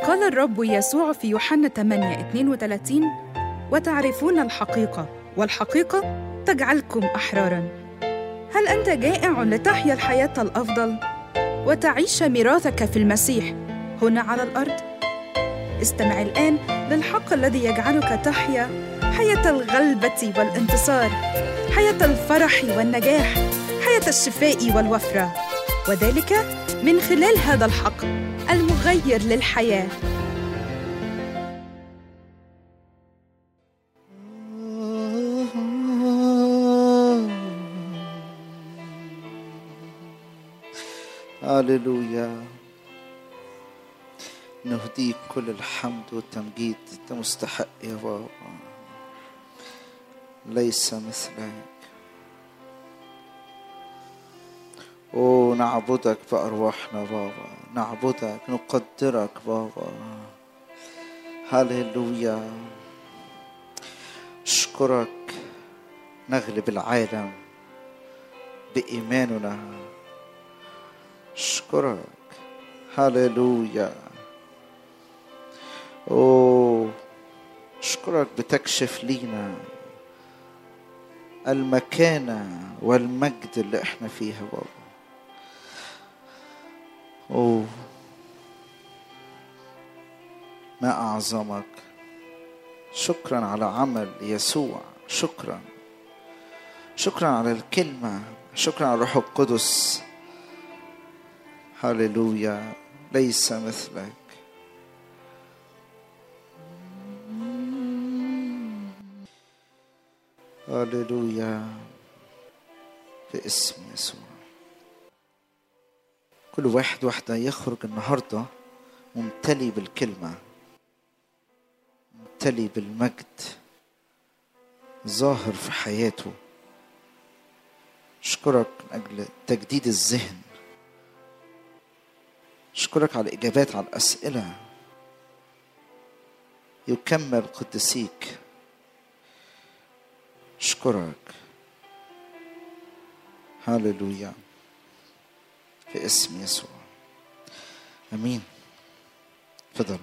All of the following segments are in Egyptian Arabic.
قال الرب يسوع في يوحنا 8 32 وتعرفون الحقيقة والحقيقة تجعلكم أحرارا هل أنت جائع لتحيا الحياة الأفضل وتعيش ميراثك في المسيح هنا على الأرض؟ استمع الآن للحق الذي يجعلك تحيا حياة الغلبة والانتصار حياة الفرح والنجاح حياة الشفاء والوفرة وذلك من خلال هذا الحق المغير للحياه هللويا نهديك كل الحمد والتمجيد انت مستحق يا بابا ليس مثلك أوه نعبدك بأرواحنا بابا نعبدك نقدرك بابا هللويا أشكرك نغلب العالم بإيماننا أشكرك هللويا أوه أشكرك بتكشف لينا المكانة والمجد اللي احنا فيها بابا أوه ما أعظمك شكرا على عمل يسوع شكرا شكرا على الكلمة شكرا على الروح القدس هللويا ليس مثلك هللويا في اسم يسوع كل واحد واحدة يخرج النهاردة ممتلي بالكلمة ممتلي بالمجد ظاهر في حياته أشكرك من أجل تجديد الذهن أشكرك على الإجابات على الأسئلة يكمل قدسيك أشكرك هللويا في اسم يسوع امين تفضل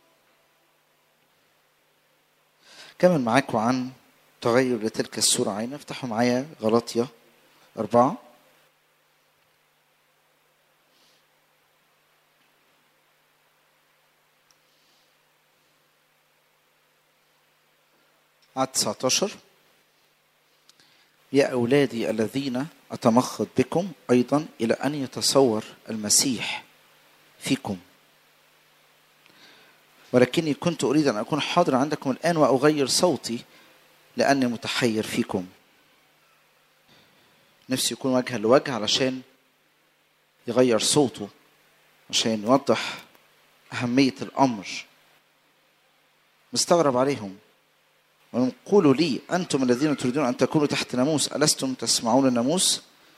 كمل معاكم عن تغير لتلك الصورة عين افتحوا معايا غلطية أربعة عدد 19 يا أولادي الذين أتمخض بكم أيضا إلى أن يتصور المسيح فيكم ولكني كنت أريد أن أكون حاضرا عندكم الآن وأغير صوتي لأني متحير فيكم نفسي يكون وجها لوجه علشان يغير صوته عشان يوضح أهمية الأمر مستغرب عليهم قولوا لي أنتم الذين تريدون أن تكونوا تحت ناموس ألستم تسمعون الناموس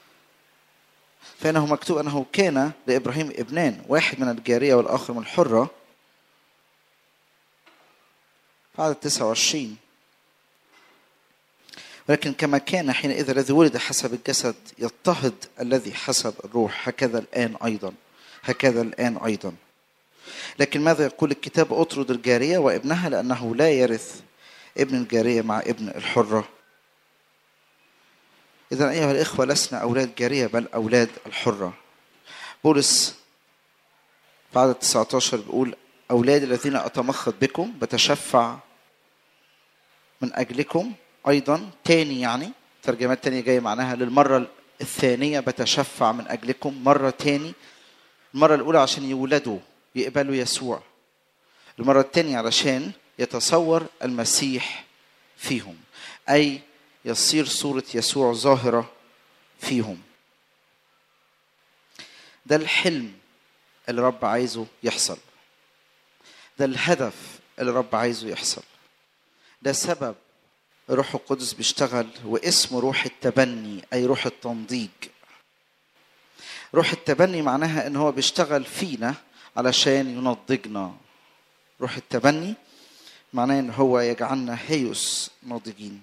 فإنه مكتوب أنه كان لإبراهيم ابنان واحد من الجارية والآخر من الحرة عدد 29 ولكن كما كان حينئذ الذي ولد حسب الجسد يضطهد الذي حسب الروح هكذا الآن أيضا هكذا الآن أيضا لكن ماذا يقول الكتاب اطرد الجارية وابنها لأنه لا يرث ابن الجارية مع ابن الحرة إذا أيها الإخوة لسنا أولاد جارية بل أولاد الحرة بولس في عدد 19 بيقول أولاد الذين أتمخض بكم بتشفع من أجلكم أيضا تاني يعني ترجمات تانية جاية معناها للمرة الثانية بتشفع من أجلكم مرة تاني المرة الأولى عشان يولدوا يقبلوا يسوع المرة الثانية علشان يتصور المسيح فيهم أي يصير صورة يسوع ظاهرة فيهم ده الحلم اللي رب عايزه يحصل ده الهدف اللي رب عايزه يحصل ده سبب روح القدس بيشتغل واسمه روح التبني أي روح التنضيج روح التبني معناها ان هو بيشتغل فينا علشان ينضجنا روح التبني معناه ان هو يجعلنا هيوس ناضجين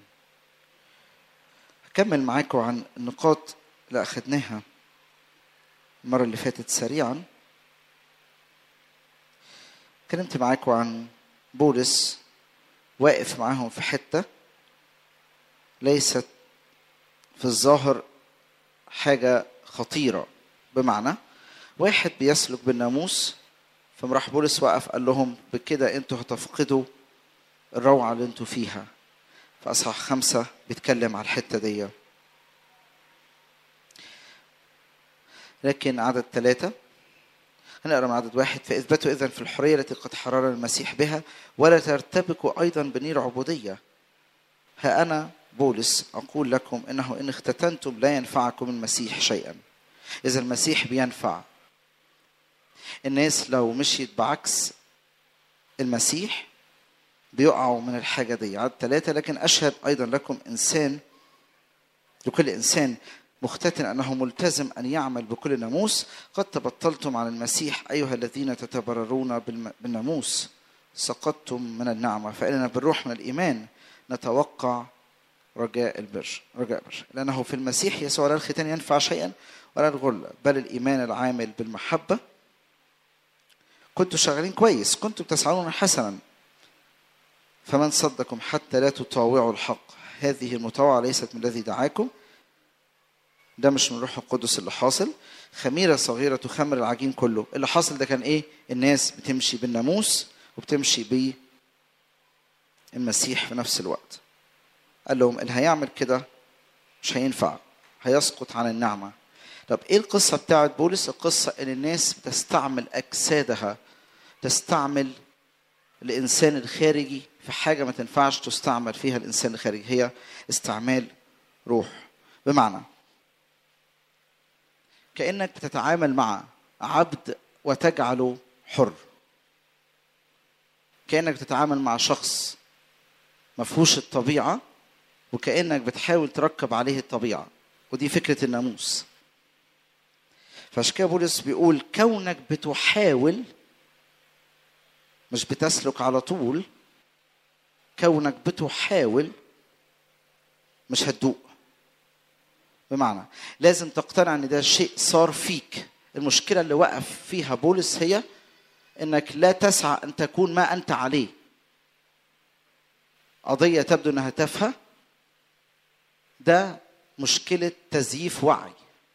هكمل معاكم عن النقاط اللي اخدناها المره اللي فاتت سريعا اتكلمت معاكم عن بولس واقف معاهم في حته ليست في الظاهر حاجه خطيره بمعنى واحد بيسلك بالناموس فمراح بولس وقف قال لهم بكده انتوا هتفقدوا الروعه اللي انتوا فيها في اصحاح خمسه بيتكلم على الحته دي لكن عدد ثلاثه هنقرا من عدد واحد فاثبتوا اذا في الحريه التي قد حرر المسيح بها ولا ترتبكوا ايضا بنير عبوديه ها انا بولس اقول لكم انه ان اختتنتم لا ينفعكم المسيح شيئا اذا المسيح بينفع الناس لو مشيت بعكس المسيح بيقعوا من الحاجة دي عدد ثلاثة لكن أشهد أيضا لكم إنسان لكل إنسان مختتن أنه ملتزم أن يعمل بكل ناموس قد تبطلتم عن المسيح أيها الذين تتبررون بالم- بالناموس سقطتم من النعمة فإننا بالروح من الإيمان نتوقع رجاء البر رجاء البر لأنه في المسيح يسوع لا الختان ينفع شيئا ولا الغل بل الإيمان العامل بالمحبة كنتوا شغالين كويس كنتم تسعون حسنا فمن صدكم حتى لا تطاوعوا الحق هذه المطاوعة ليست من الذي دعاكم ده مش من روح القدس اللي حاصل خميرة صغيرة تخمر العجين كله اللي حاصل ده كان ايه الناس بتمشي بالناموس وبتمشي بالمسيح في نفس الوقت قال لهم اللي هيعمل كده مش هينفع هيسقط عن النعمة طب ايه القصة بتاعت بولس القصة ان الناس بتستعمل اجسادها تستعمل الانسان الخارجي في حاجة ما تنفعش تستعمل فيها الانسان الخارجي هي استعمال روح بمعنى كأنك بتتعامل مع عبد وتجعله حر كأنك بتتعامل مع شخص مفهوش الطبيعة وكأنك بتحاول تركب عليه الطبيعة ودي فكرة الناموس فعشان كده بولس بيقول كونك بتحاول مش بتسلك على طول كونك بتحاول مش هتدوق بمعنى لازم تقتنع ان ده شيء صار فيك المشكله اللي وقف فيها بولس هي انك لا تسعى ان تكون ما انت عليه قضيه تبدو انها تافهه ده مشكله تزييف وعي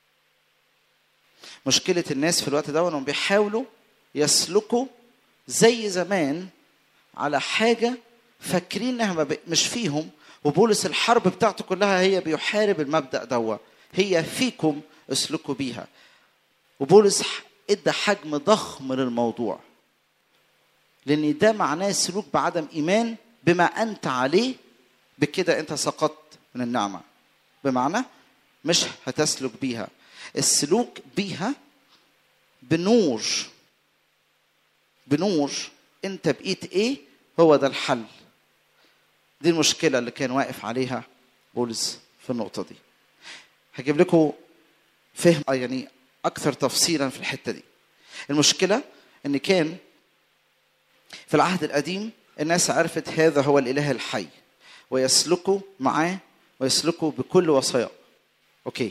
مشكله الناس في الوقت ده انهم بيحاولوا يسلكوا زي زمان على حاجه فاكرين انها ما ب- مش فيهم وبولس الحرب بتاعته كلها هي بيحارب المبدا دوا هي فيكم اسلكوا بيها وبولس ح- ادى حجم ضخم للموضوع لان ده معناه سلوك بعدم ايمان بما انت عليه بكده انت سقطت من النعمه بمعنى مش هتسلك بيها السلوك بيها بنور بنور انت بقيت ايه هو ده الحل دي المشكلة اللي كان واقف عليها بولس في النقطة دي هجيب لكم فهم يعني أكثر تفصيلا في الحتة دي المشكلة إن كان في العهد القديم الناس عرفت هذا هو الإله الحي ويسلكوا معاه ويسلكوا بكل وصاياه أوكي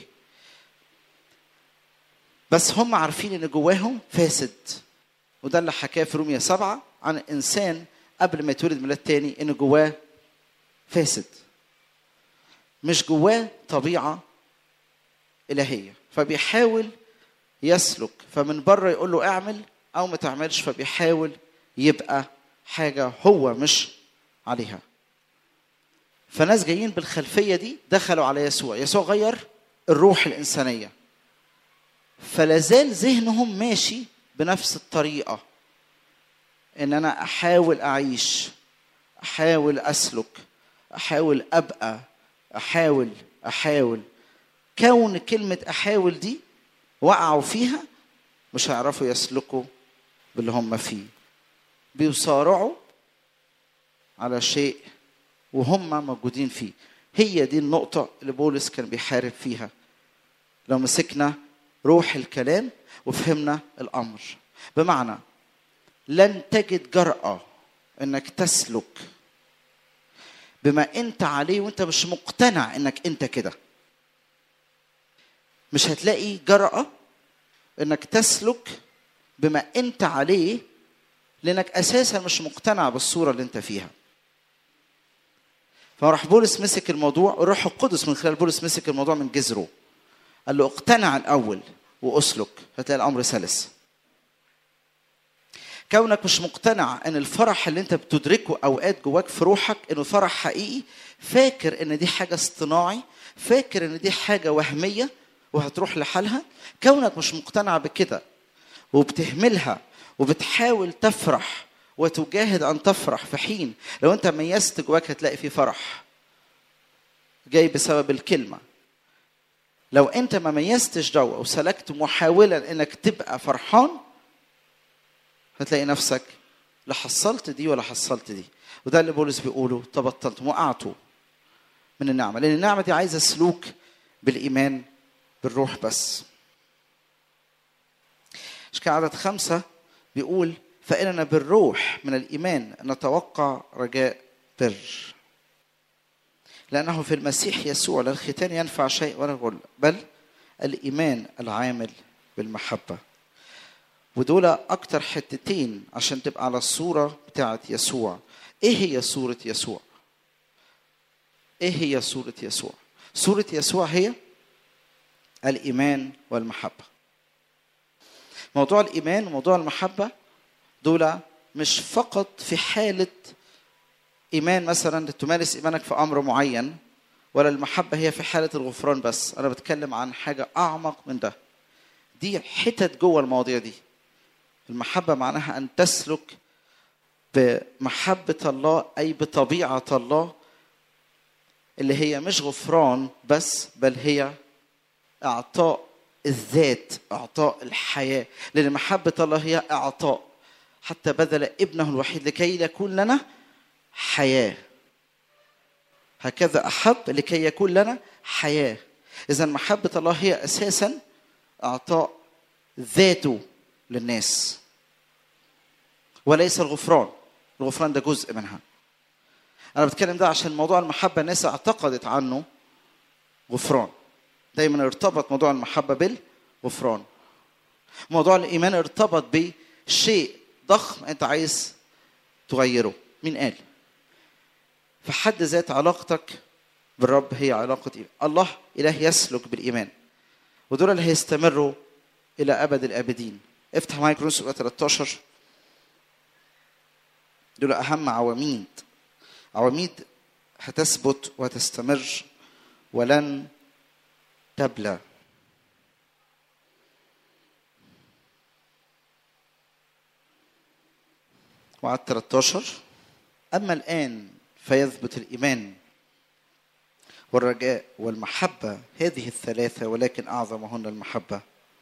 بس هم عارفين إن جواهم فاسد وده اللي حكاه في رومية سبعة عن إنسان قبل ما يتولد ميلاد تاني إن جواه فاسد مش جواه طبيعة إلهية فبيحاول يسلك فمن بره يقول له اعمل أو ما تعملش فبيحاول يبقى حاجة هو مش عليها فناس جايين بالخلفية دي دخلوا على يسوع يسوع غير الروح الإنسانية فلازال ذهنهم ماشي بنفس الطريقة إن أنا أحاول أعيش أحاول أسلك احاول ابقى احاول احاول كون كلمه احاول دي وقعوا فيها مش هيعرفوا يسلكوا باللي هم فيه بيصارعوا على شيء وهم موجودين فيه هي دي النقطة اللي بولس كان بيحارب فيها لو مسكنا روح الكلام وفهمنا الأمر بمعنى لن تجد جرأة انك تسلك بما انت عليه وانت مش مقتنع انك انت كده مش هتلاقي جرأة انك تسلك بما انت عليه لانك اساسا مش مقتنع بالصوره اللي انت فيها فراح بولس مسك الموضوع الروح القدس من خلال بولس مسك الموضوع من جذره قال له اقتنع الاول واسلك هتلاقي الامر سلس كونك مش مقتنع ان الفرح اللي انت بتدركه اوقات جواك في روحك انه فرح حقيقي فاكر ان دي حاجه اصطناعي فاكر ان دي حاجه وهميه وهتروح لحالها كونك مش مقتنع بكده وبتهملها وبتحاول تفرح وتجاهد ان تفرح في حين لو انت ميزت جواك هتلاقي في فرح جاي بسبب الكلمه لو انت ما ميزتش ده وسلكت محاولا انك تبقى فرحان هتلاقي نفسك لا حصلت دي ولا حصلت دي وده اللي بولس بيقوله تبطلتم وقعتوا من النعمه لان النعمه دي عايزه سلوك بالايمان بالروح بس مش كده عدد خمسة بيقول فإننا بالروح من الإيمان نتوقع رجاء بر لأنه في المسيح يسوع لا الختان ينفع شيء ولا غل بل الإيمان العامل بالمحبة ودول أكتر حتتين عشان تبقى على الصورة بتاعت يسوع إيه هي صورة يسوع؟ إيه هي صورة يسوع؟ صورة يسوع هي الإيمان والمحبة موضوع الإيمان وموضوع المحبة دول مش فقط في حالة إيمان مثلا تمارس إيمانك في أمر معين ولا المحبة هي في حالة الغفران بس أنا بتكلم عن حاجة أعمق من ده دي حتت جوه المواضيع دي المحبة معناها أن تسلك بمحبة الله أي بطبيعة الله اللي هي مش غفران بس بل هي إعطاء الذات إعطاء الحياة لأن محبة الله هي إعطاء حتى بذل ابنه الوحيد لكي يكون لنا حياة هكذا أحب لكي يكون لنا حياة إذا محبة الله هي أساسا إعطاء ذاته للناس وليس الغفران الغفران ده جزء منها أنا بتكلم ده عشان موضوع المحبة الناس اعتقدت عنه غفران دايما ارتبط موضوع المحبة بالغفران موضوع الإيمان ارتبط بشيء ضخم أنت عايز تغيره مين قال في حد ذات علاقتك بالرب هي علاقة إيمان. الله إله يسلك بالإيمان ودول اللي هيستمروا إلى أبد الآبدين افتح معايا كرونس 13 دول أهم عواميد عواميد هتثبت وهتستمر ولن تبلى وعد 13 أما الآن فيثبت الإيمان والرجاء والمحبة هذه الثلاثة ولكن أعظمهن المحبة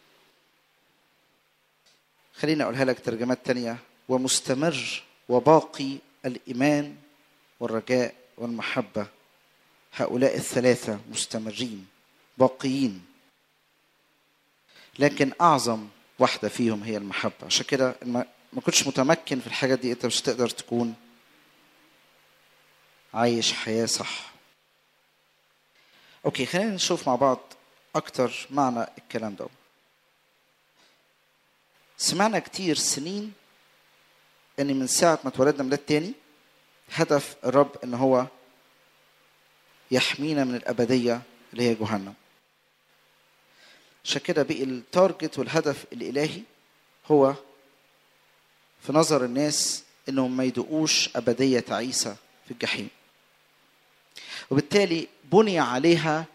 خليني أقولها لك ترجمات تانية ومستمر وباقي الإيمان والرجاء والمحبة هؤلاء الثلاثة مستمرين باقيين لكن أعظم واحدة فيهم هي المحبة عشان كده ما كنتش متمكن في الحاجات دي أنت مش هتقدر تكون عايش حياة صح أوكي خلينا نشوف مع بعض أكتر معنى الكلام ده سمعنا كتير سنين ان من ساعه ما اتولدنا ميلاد تاني هدف الرب ان هو يحمينا من الابديه اللي هي جهنم عشان كده بقي التارجت والهدف الالهي هو في نظر الناس انهم ما يدقوش ابديه تعيسه في الجحيم وبالتالي بني عليها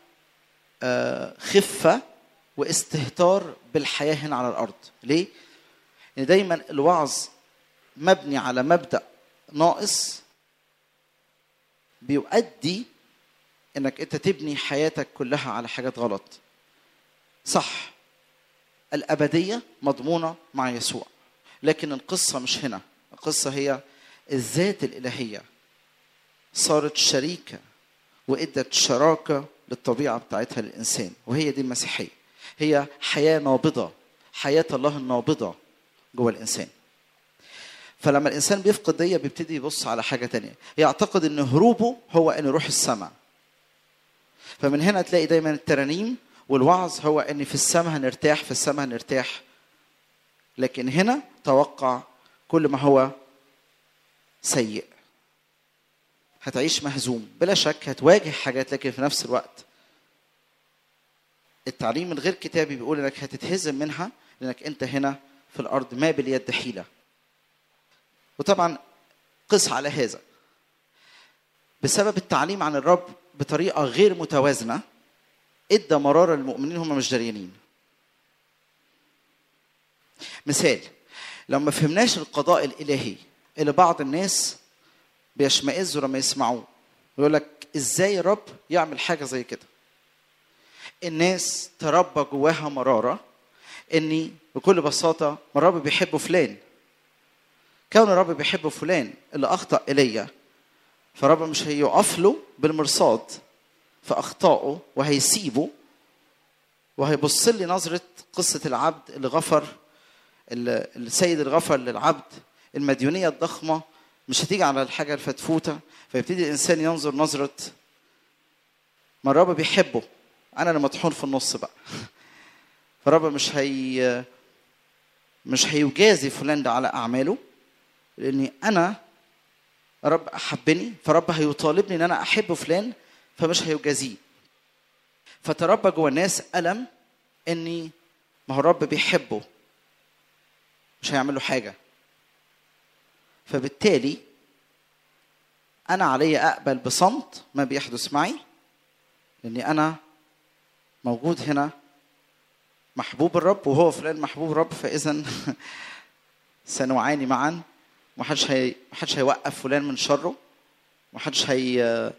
خفه واستهتار بالحياه هنا على الارض ليه ان دايما الوعظ مبني على مبدا ناقص بيؤدي انك انت تبني حياتك كلها على حاجات غلط صح الابديه مضمونه مع يسوع لكن القصه مش هنا القصه هي الذات الالهيه صارت شريكه وادت شراكه للطبيعه بتاعتها للانسان وهي دي المسيحيه هي حياه نابضه حياه الله النابضه جوه الانسان فلما الانسان بيفقد دي بيبتدي يبص على حاجه تانية يعتقد ان هروبه هو ان يروح السماء فمن هنا تلاقي دايما الترانيم والوعظ هو ان في السماء هنرتاح في السماء هنرتاح لكن هنا توقع كل ما هو سيء هتعيش مهزوم بلا شك هتواجه حاجات لكن في نفس الوقت التعليم الغير كتابي بيقول انك هتتهزم منها لانك انت هنا في الارض ما باليد حيله وطبعا قس على هذا بسبب التعليم عن الرب بطريقه غير متوازنه ادى مراره للمؤمنين هم مش دريانين مثال لو ما فهمناش القضاء الالهي اللي بعض الناس بيشمئزوا لما يسمعوه يقول لك ازاي الرب يعمل حاجه زي كده الناس تربى جواها مراره اني بكل بساطه ما الرب بيحب فلان كون الرب بيحب فلان اللي اخطا الي فالرب مش هيقف له بالمرصاد في اخطائه وهيسيبه وهيبص لي نظره قصه العبد اللي غفر السيد اللي غفر للعبد المديونيه الضخمه مش هتيجي على الحاجه الفتفوته فيبتدي الانسان ينظر نظره ما الرب بيحبه انا اللي مطحون في النص بقى فالرب مش هي مش هيجازي فلان ده على اعماله لاني انا رب احبني فرب هيطالبني ان انا احب فلان فمش هيجازيه فتربى جوه الناس الم اني ما هو الرب بيحبه مش هيعمل له حاجه فبالتالي انا علي اقبل بصمت ما بيحدث معي لاني انا موجود هنا محبوب الرب وهو فلان محبوب الرب فاذا سنعاني معا محدش هي محدش هيوقف فلان من شره محدش هي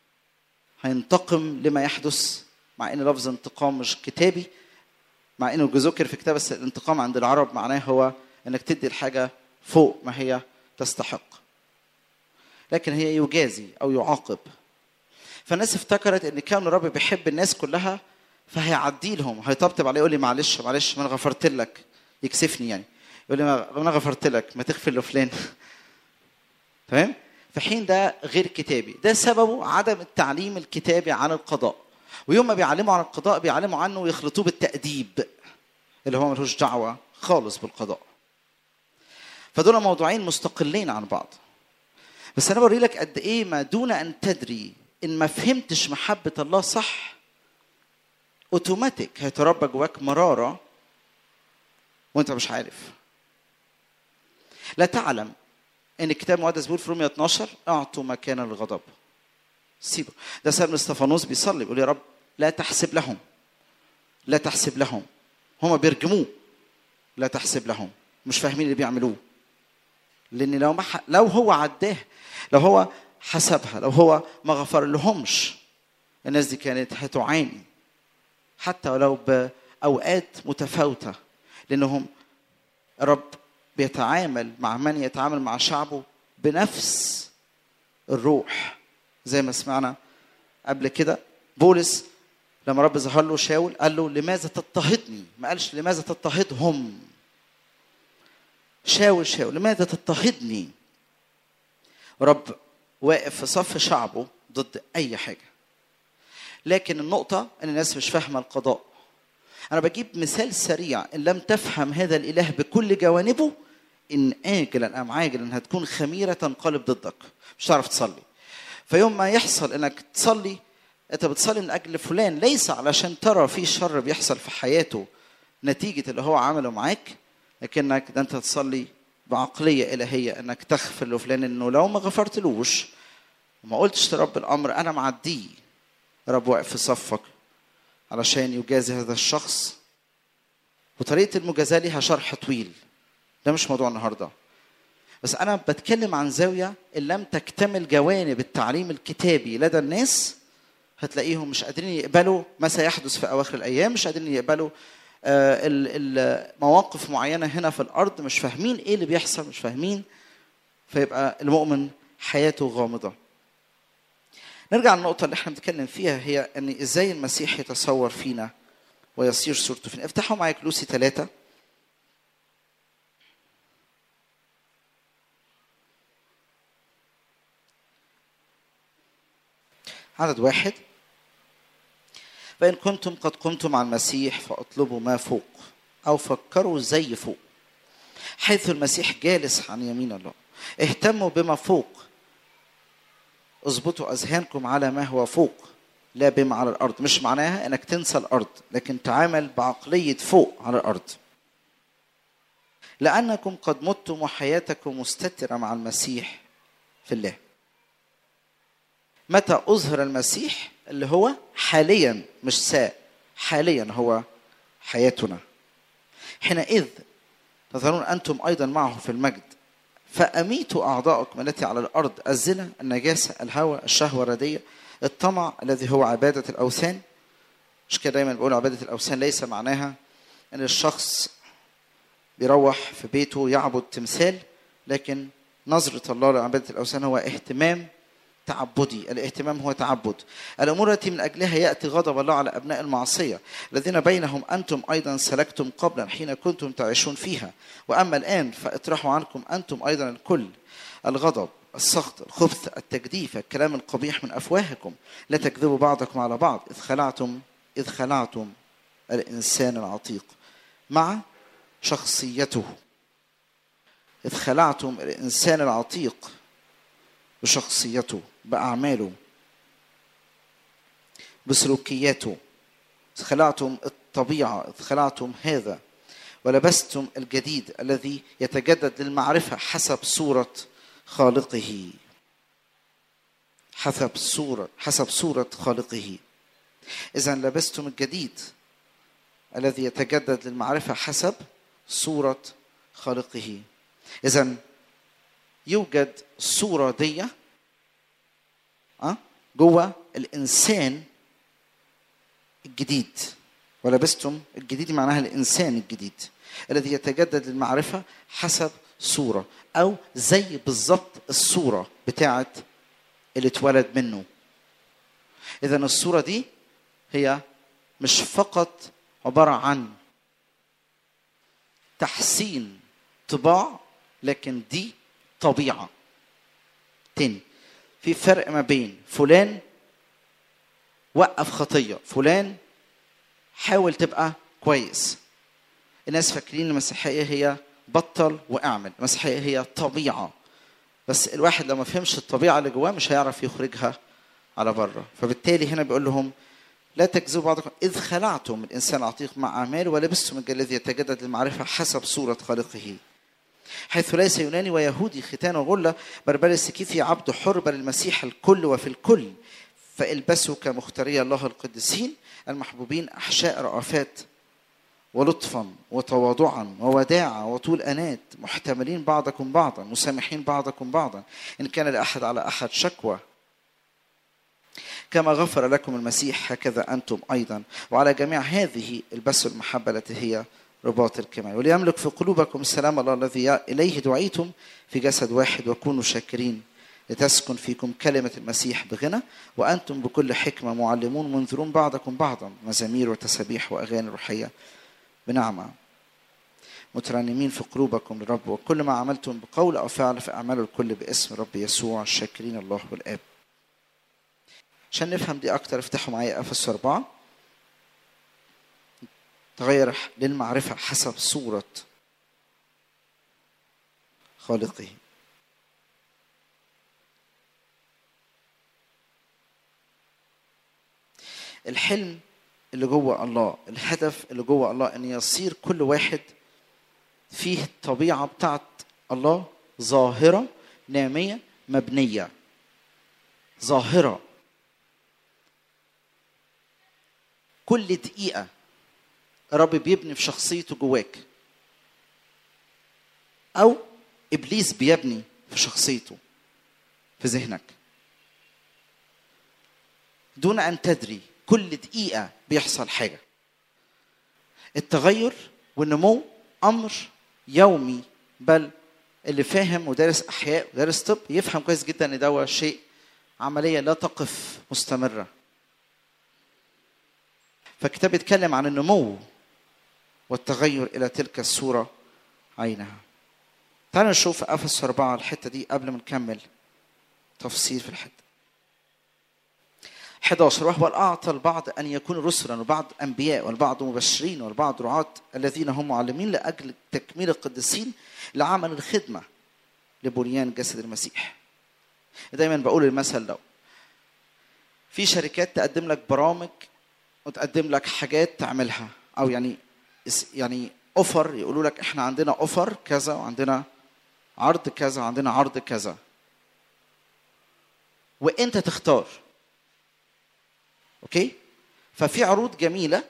هينتقم لما يحدث مع ان لفظ انتقام مش كتابي مع انه ذكر في كتاب بس الانتقام عند العرب معناه هو انك تدي الحاجه فوق ما هي تستحق لكن هي يجازي او يعاقب فالناس افتكرت ان كان الرب بيحب الناس كلها فهيعدي لهم هيطبطب عليه يقول لي معلش معلش ما انا غفرت لك يكسفني يعني يقول لي ما انا غفرت لك ما تغفر لفلان تمام في حين ده غير كتابي ده سببه عدم التعليم الكتابي عن القضاء ويوم ما بيعلموا عن القضاء بيعلموا عنه ويخلطوه بالتأديب اللي هو ملوش دعوة خالص بالقضاء فدول موضوعين مستقلين عن بعض بس انا بوري لك قد ايه ما دون ان تدري ان ما فهمتش محبه الله صح اوتوماتيك هيتربى جواك مراره وانت مش عارف لا تعلم ان الكتاب المقدس بيقول في رومية 12 اعطوا مكانا للغضب سيبه ده سبب استفانوس بيصلي بيقول يا رب لا تحسب لهم لا تحسب لهم هما بيرجموه لا تحسب لهم مش فاهمين اللي بيعملوه لان لو ما ح... لو هو عداه لو هو حسبها لو هو ما غفر لهمش الناس دي كانت هتعاني حتى ولو باوقات متفاوته لانهم رب بيتعامل مع من يتعامل مع شعبه بنفس الروح زي ما سمعنا قبل كده بولس لما رب ظهر له شاول قال له لماذا تضطهدني ما قالش لماذا تضطهدهم شاول شاول لماذا تضطهدني رب واقف في صف شعبه ضد اي حاجه لكن النقطه ان الناس مش فاهمه القضاء انا بجيب مثال سريع ان لم تفهم هذا الاله بكل جوانبه ان اجلا ام عاجلا هتكون خميره تنقلب ضدك مش هتعرف تصلي فيوم ما يحصل انك تصلي انت بتصلي من اجل فلان ليس علشان ترى في شر بيحصل في حياته نتيجه اللي هو عمله معاك لكنك ده انت تصلي بعقليه الهيه انك تغفر لفلان انه لو ما غفرتلوش وما قلتش لرب الامر انا معديه رب واقف في صفك علشان يجازي هذا الشخص وطريقه المجازاه ليها شرح طويل ده مش موضوع النهارده بس انا بتكلم عن زاويه ان لم تكتمل جوانب التعليم الكتابي لدى الناس هتلاقيهم مش قادرين يقبلوا ما سيحدث في اواخر الايام مش قادرين يقبلوا مواقف معينه هنا في الارض مش فاهمين ايه اللي بيحصل مش فاهمين فيبقى المؤمن حياته غامضه نرجع للنقطه اللي احنا بنتكلم فيها هي ان ازاي المسيح يتصور فينا ويصير صورته فينا افتحوا معايا كلوسي ثلاثة عدد واحد فإن كنتم قد قمتم مع المسيح فاطلبوا ما فوق أو فكروا زي فوق حيث المسيح جالس عن يمين الله اهتموا بما فوق اظبطوا اذهانكم على ما هو فوق لا بما على الارض مش معناها انك تنسى الارض لكن تعامل بعقليه فوق على الارض لانكم قد متم وحياتكم مستتره مع المسيح في الله متى اظهر المسيح اللي هو حاليا مش ساء حاليا هو حياتنا حينئذ تظهرون انتم ايضا معه في المجد فاميتوا اعضاءكم التي على الارض الزنا النجاسه الهوى الشهوه الرديه الطمع الذي هو عباده الاوثان مش كده دايما بيقولوا عباده الاوثان ليس معناها ان الشخص بيروح في بيته يعبد تمثال لكن نظره الله لعباده الاوثان هو اهتمام تعبدي الاهتمام هو تعبد الأمور التي من أجلها يأتي غضب الله على أبناء المعصية الذين بينهم أنتم أيضا سلكتم قبلا حين كنتم تعيشون فيها وأما الآن فاطرحوا عنكم أنتم أيضا الكل الغضب السخط الخبث التجديف الكلام القبيح من أفواهكم لا تكذبوا بعضكم على بعض إذ خلعتم إذ خلعتم الإنسان العتيق مع شخصيته إذ خلعتم الإنسان العتيق بشخصيته بأعماله بسلوكياته خلعتم الطبيعة خلعتم هذا ولبستم الجديد الذي يتجدد للمعرفة حسب صورة خالقه حسب صورة حسب صورة خالقه إذا لبستم الجديد الذي يتجدد للمعرفة حسب صورة خالقه إذا يوجد الصورة دي أه؟ جوه الإنسان الجديد ولبستم الجديد معناها الإنسان الجديد الذي يتجدد للمعرفة حسب صورة أو زي بالظبط الصورة بتاعت اللي اتولد منه إذا الصورة دي هي مش فقط عبارة عن تحسين طباع لكن دي طبيعة تاني في فرق ما بين فلان وقف خطية فلان حاول تبقى كويس الناس فاكرين المسيحية هي بطل واعمل المسيحية هي طبيعة بس الواحد لو ما فهمش الطبيعة اللي جواه مش هيعرف يخرجها على بره فبالتالي هنا بيقول لهم لا تكذبوا بعضكم إذ خلعتم الإنسان العتيق مع أعماله ولبستم الذي يتجدد المعرفة حسب صورة خالقه حيث ليس يوناني ويهودي ختان وغلة بل بل السكيثي عبد حر بل المسيح الكل وفي الكل فالبسوا كمختاري الله القديسين المحبوبين أحشاء رأفات ولطفا وتواضعا ووداعا وطول أنات محتملين بعضكم بعضا مسامحين بعضكم بعضا إن كان لأحد على أحد شكوى كما غفر لكم المسيح هكذا أنتم أيضا وعلى جميع هذه البسوا المحبة التي هي رباط الكمال وليملك في قلوبكم السلام الله الذي إليه دعيتم في جسد واحد وكونوا شاكرين لتسكن فيكم كلمة المسيح بغنى وأنتم بكل حكمة معلمون منذرون بعضكم بعضا مزامير وتسابيح وأغاني روحية بنعمة مترنمين في قلوبكم للرب وكل ما عملتم بقول أو فعل فاعملوا الكل باسم رب يسوع شاكرين الله والآب عشان نفهم دي أكتر افتحوا معايا أفس أربعة تغير للمعرفة حسب صورة خالقه الحلم اللي جوه الله الهدف اللي جوه الله ان يصير كل واحد فيه الطبيعه بتاعت الله ظاهره ناميه مبنيه ظاهره كل دقيقه الرب بيبني في شخصيته جواك او ابليس بيبني في شخصيته في ذهنك دون ان تدري كل دقيقة بيحصل حاجة التغير والنمو أمر يومي بل اللي فاهم ودارس أحياء ودارس طب يفهم كويس جدا إن ده شيء عملية لا تقف مستمرة فالكتاب بيتكلم عن النمو والتغير إلى تلك الصورة عينها تعالوا نشوف أفس أربعة الحتة دي قبل ما نكمل تفصيل في الحتة 11 وهو أعطى البعض أن يكونوا رسلا وبعض أنبياء والبعض مبشرين والبعض رعاة الذين هم معلمين لأجل تكميل القديسين لعمل الخدمة لبنيان جسد المسيح دايما بقول المثل ده في شركات تقدم لك برامج وتقدم لك حاجات تعملها او يعني يعني اوفر يقولوا لك احنا عندنا اوفر كذا وعندنا عرض كذا وعندنا عرض كذا وانت تختار اوكي ففي عروض جميله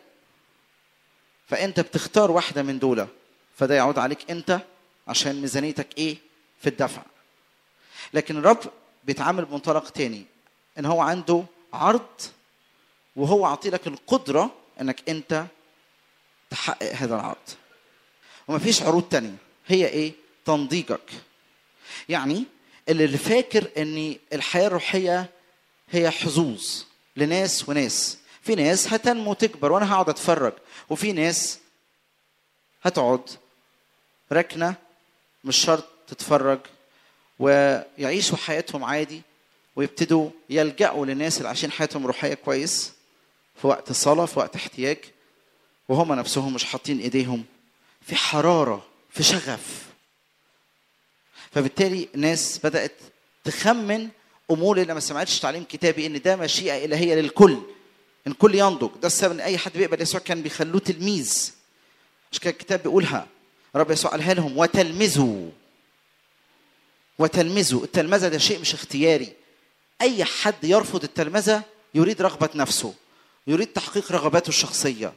فانت بتختار واحده من دول فده يعود عليك انت عشان ميزانيتك ايه في الدفع لكن الرب بيتعامل بمنطلق تاني ان هو عنده عرض وهو عطي لك القدره انك انت تحقق هذا العرض ومفيش عروض تانية هي ايه تنضيجك يعني اللي فاكر ان الحياه الروحيه هي حظوظ لناس وناس في ناس هتنمو تكبر وانا هقعد اتفرج وفي ناس هتقعد ركنه مش شرط تتفرج ويعيشوا حياتهم عادي ويبتدوا يلجأوا للناس اللي عايشين حياتهم روحيه كويس في وقت صلاه في وقت احتياج وهم نفسهم مش حاطين ايديهم في حراره في شغف فبالتالي ناس بدات تخمن امور اللي ما سمعتش تعليم كتابي ان ده مشيئه الهيه للكل ان الكل ينضج ده السبب ان اي حد بيقبل يسوع كان بيخلوه تلميذ مش كده الكتاب بيقولها رب يسوع قالها لهم وتلمذوا وتلمذوا التلمذه ده شيء مش اختياري اي حد يرفض التلمذه يريد رغبه نفسه يريد تحقيق رغباته الشخصيه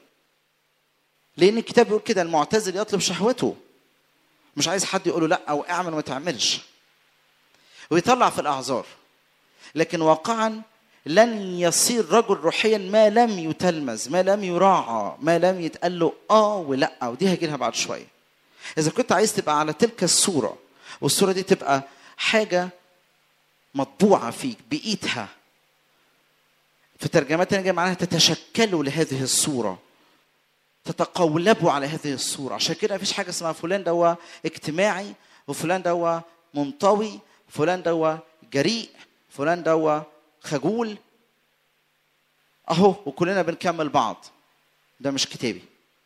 لان الكتاب بيقول كده المعتزل يطلب شهوته مش عايز حد يقول له لا او اعمل وما تعملش ويطلع في الاعذار لكن واقعا لن يصير رجل روحيا ما لم يتلمذ ما لم يراعى ما لم يتقال له اه ولا ودي هجي لها بعد شويه اذا كنت عايز تبقى على تلك الصوره والصوره دي تبقى حاجه مطبوعه فيك بايدها في ترجمات تانية معناها تتشكلوا لهذه الصوره تتقولبوا على هذه الصوره عشان كده مفيش حاجه اسمها فلان ده اجتماعي وفلان ده منطوي فلان ده جريء فلان ده خجول اهو وكلنا بنكمل بعض ده مش كتابي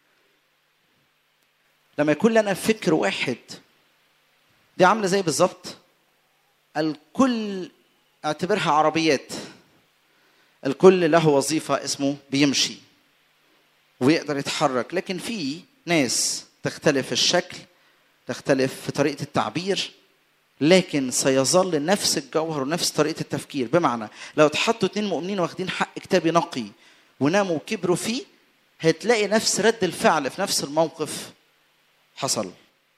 لما يكون لنا فكر واحد دي عامله زي بالظبط الكل اعتبرها عربيات الكل له وظيفه اسمه بيمشي ويقدر يتحرك لكن في ناس تختلف الشكل تختلف في طريقه التعبير لكن سيظل نفس الجوهر ونفس طريقه التفكير بمعنى لو اتحطوا اتنين مؤمنين واخدين حق كتابي نقي وناموا وكبروا فيه هتلاقي نفس رد الفعل في نفس الموقف حصل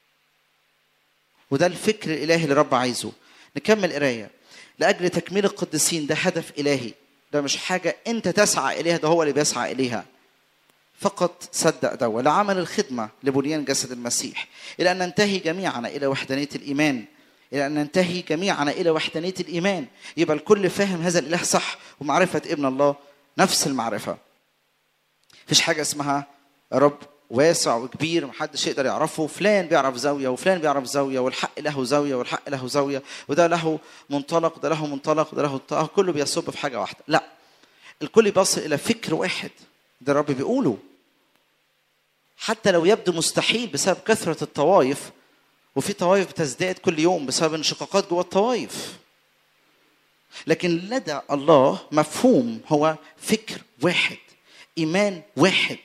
وده الفكر الالهي اللي رب عايزه نكمل قرايه لاجل تكميل القديسين ده هدف الهي ده مش حاجه انت تسعى اليها ده هو اللي بيسعى اليها فقط صدق ده ولعمل الخدمه لبنيان جسد المسيح الى ان ننتهي جميعا الى وحدانيه الايمان الى ان ننتهي جميعا الى وحدانيه الايمان يبقى الكل فاهم هذا الاله صح ومعرفه ابن الله نفس المعرفه مفيش حاجه اسمها رب واسع وكبير محدش يقدر يعرفه فلان بيعرف زاوية وفلان بيعرف زاوية والحق له زاوية والحق له زاوية وده له منطلق وده له منطلق وده له منطلق كله بيصب في حاجة واحدة لا الكل يبص إلى فكر واحد ده الرب بيقوله حتى لو يبدو مستحيل بسبب كثرة الطوائف وفي طوائف بتزداد كل يوم بسبب انشقاقات جوه الطوائف لكن لدى الله مفهوم هو فكر واحد ايمان واحد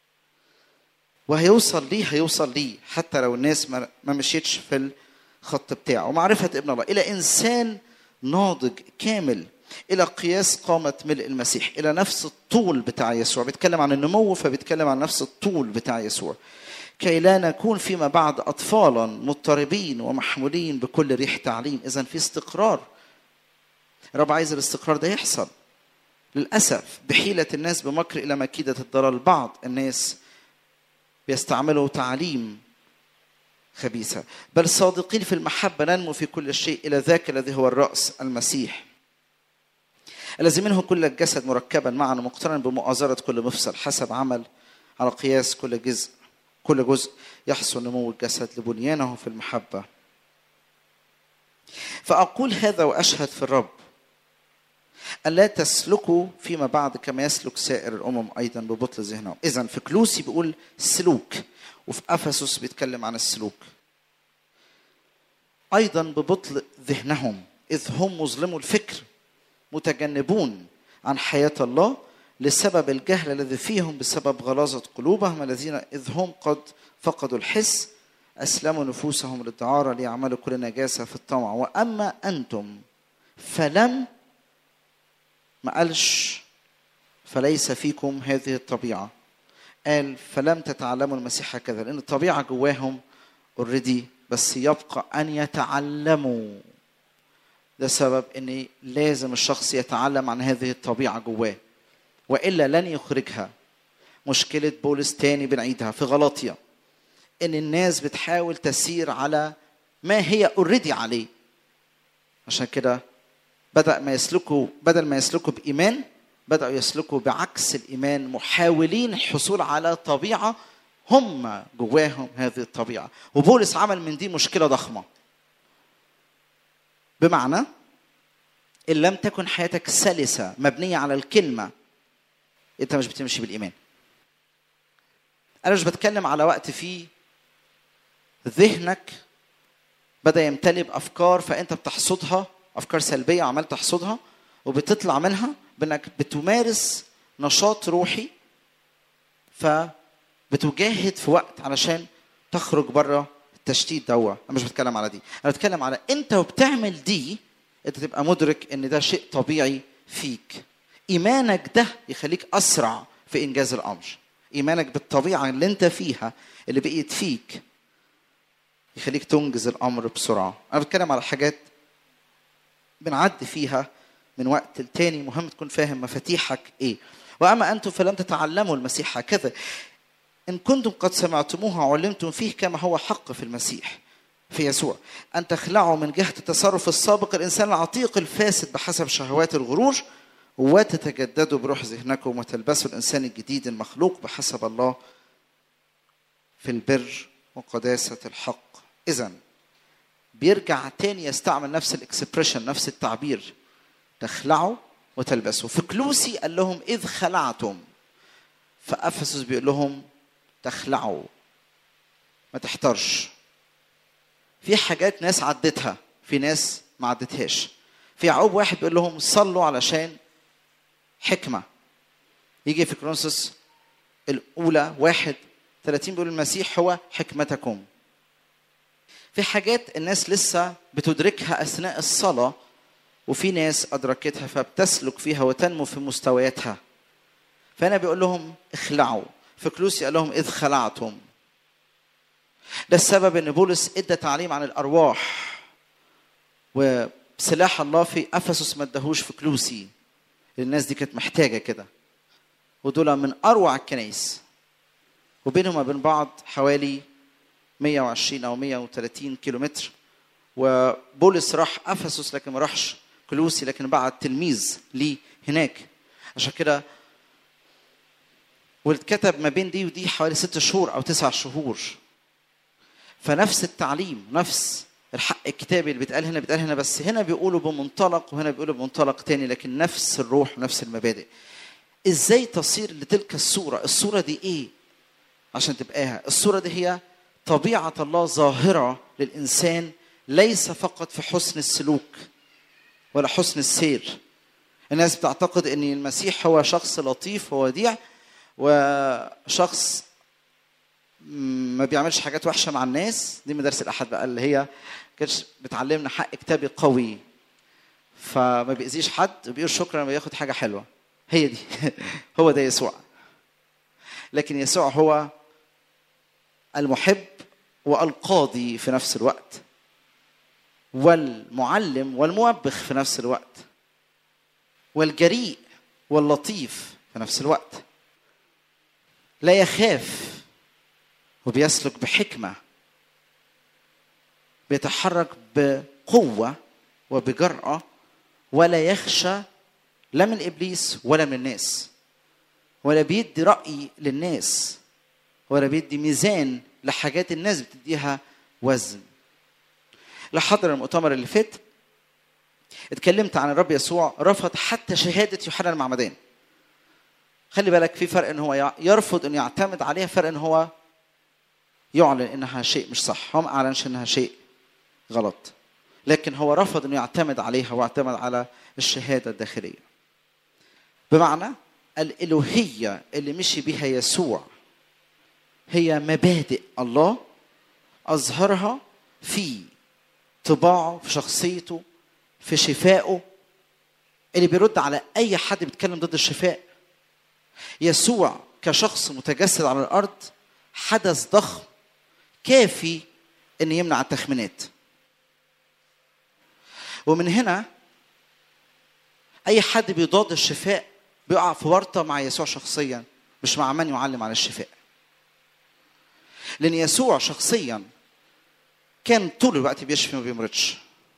وهيوصل ليه هيوصل ليه حتى لو الناس ما مشيتش في الخط بتاعه ومعرفة ابن الله إلى إنسان ناضج كامل إلى قياس قامة ملء المسيح إلى نفس الطول بتاع يسوع بيتكلم عن النمو فبيتكلم عن نفس الطول بتاع يسوع كي لا نكون فيما بعد أطفالا مضطربين ومحمولين بكل ريح تعليم إذا في استقرار الرب عايز الاستقرار ده يحصل للأسف بحيلة الناس بمكر إلى مكيدة الضلال بعض الناس بيستعملوا تعليم خبيثة بل صادقين في المحبة ننمو في كل شيء إلى ذاك الذي هو الرأس المسيح الذي منه كل الجسد مركبا معا مقترنا بمؤازرة كل مفصل حسب عمل على قياس كل جزء كل جزء يحصل نمو الجسد لبنيانه في المحبة فأقول هذا وأشهد في الرب ألا تسلكوا فيما بعد كما يسلك سائر الأمم أيضا ببطل ذهنهم إذا في كلوسي بيقول سلوك وفي أفسس بيتكلم عن السلوك أيضا ببطل ذهنهم إذ هم مظلموا الفكر متجنبون عن حياة الله لسبب الجهل الذي فيهم بسبب غلاظة قلوبهم الذين إذ هم قد فقدوا الحس أسلموا نفوسهم للدعارة ليعملوا كل نجاسة في الطمع وأما أنتم فلم ما قالش فليس فيكم هذه الطبيعة قال فلم تتعلموا المسيح هكذا لأن الطبيعة جواهم اوريدي بس يبقى أن يتعلموا ده سبب ان لازم الشخص يتعلم عن هذه الطبيعه جواه والا لن يخرجها مشكله بولس تاني بنعيدها في غلاطيا ان الناس بتحاول تسير على ما هي اوريدي عليه عشان كده بدا ما يسلكوا بدل ما يسلكوا بايمان بداوا يسلكوا بعكس الايمان محاولين الحصول على طبيعه هم جواهم هذه الطبيعه وبولس عمل من دي مشكله ضخمه بمعنى ان لم تكن حياتك سلسه مبنيه على الكلمه انت مش بتمشي بالايمان انا مش بتكلم على وقت فيه ذهنك بدا يمتلئ بافكار فانت بتحصدها افكار سلبيه عمال تحصدها وبتطلع منها بانك بتمارس نشاط روحي فبتجاهد في وقت علشان تخرج بره التشتيت دوا انا مش بتكلم على دي انا بتكلم على انت وبتعمل دي انت تبقى مدرك ان ده شيء طبيعي فيك ايمانك ده يخليك اسرع في انجاز الامر ايمانك بالطبيعه اللي انت فيها اللي بقيت فيك يخليك تنجز الامر بسرعه انا بتكلم على حاجات بنعدي فيها من وقت لتاني مهم تكون فاهم مفاتيحك ايه واما انتم فلم تتعلموا المسيح هكذا إن كنتم قد سمعتموه وعلمتم فيه كما هو حق في المسيح في يسوع أن تخلعوا من جهة التصرف السابق الإنسان العتيق الفاسد بحسب شهوات الغرور وتتجددوا بروح ذهنكم وتلبسوا الإنسان الجديد المخلوق بحسب الله في البر وقداسة الحق إذا بيرجع تاني يستعمل نفس الاكسبريشن نفس التعبير تخلعوا وتلبسوا في كلوسي قال لهم إذ خلعتم فأفسس بيقول لهم تخلعوا ما تحترش في حاجات ناس عدتها في ناس ما عدتهاش في يعقوب واحد بيقول لهم صلوا علشان حكمة يجي في كرونسوس الأولى واحد 30 بيقول المسيح هو حكمتكم في حاجات الناس لسه بتدركها أثناء الصلاة وفي ناس أدركتها فبتسلك فيها وتنمو في مستوياتها فأنا بيقول لهم اخلعوا في كلوسي قال لهم إذ خلعتم ده السبب ان بولس ادى تعليم عن الارواح وسلاح الله في افسس ما اداهوش في كلوسي الناس دي كانت محتاجه كده ودول من اروع الكنايس وبينهم وبين بعض حوالي 120 او 130 كيلومتر وبولس راح افسس لكن ما راحش كلوسي لكن بعت تلميذ ليه هناك عشان كده واتكتب ما بين دي ودي حوالي ست شهور او تسع شهور فنفس التعليم نفس الحق الكتابي اللي بيتقال هنا بيتقال هنا بس هنا بيقولوا بمنطلق وهنا بيقولوا بمنطلق تاني لكن نفس الروح ونفس المبادئ ازاي تصير لتلك الصورة الصورة دي ايه عشان تبقاها الصورة دي هي طبيعة الله ظاهرة للإنسان ليس فقط في حسن السلوك ولا حسن السير الناس بتعتقد ان المسيح هو شخص لطيف ووديع وشخص ما بيعملش حاجات وحشه مع الناس دي مدارس الاحد بقى اللي هي كانش بتعلمنا حق كتابي قوي فما بيأذيش حد وبيقول شكرا لما بياخد حاجه حلوه هي دي هو ده يسوع لكن يسوع هو المحب والقاضي في نفس الوقت والمعلم والموبخ في نفس الوقت والجريء واللطيف في نفس الوقت لا يخاف وبيسلك بحكمة بيتحرك بقوة وبجرأة ولا يخشى لا من إبليس ولا من الناس ولا بيدي رأي للناس ولا بيدي ميزان لحاجات الناس بتديها وزن لحضر المؤتمر اللي فات اتكلمت عن الرب يسوع رفض حتى شهاده يوحنا المعمدان خلي بالك في فرق ان هو يرفض انه يعتمد عليها فرق ان هو يعلن انها شيء مش صح هو ما اعلنش انها شيء غلط لكن هو رفض انه يعتمد عليها واعتمد على الشهاده الداخليه بمعنى الالوهيه اللي مشي بها يسوع هي مبادئ الله اظهرها في طباعه في شخصيته في شفائه اللي بيرد على اي حد بيتكلم ضد الشفاء يسوع كشخص متجسد على الارض حدث ضخم كافي ان يمنع التخمينات ومن هنا اي حد بيضاد الشفاء بيقع في ورطه مع يسوع شخصيا مش مع من يعلم عن الشفاء لان يسوع شخصيا كان طول الوقت بيشفي ما بيمرضش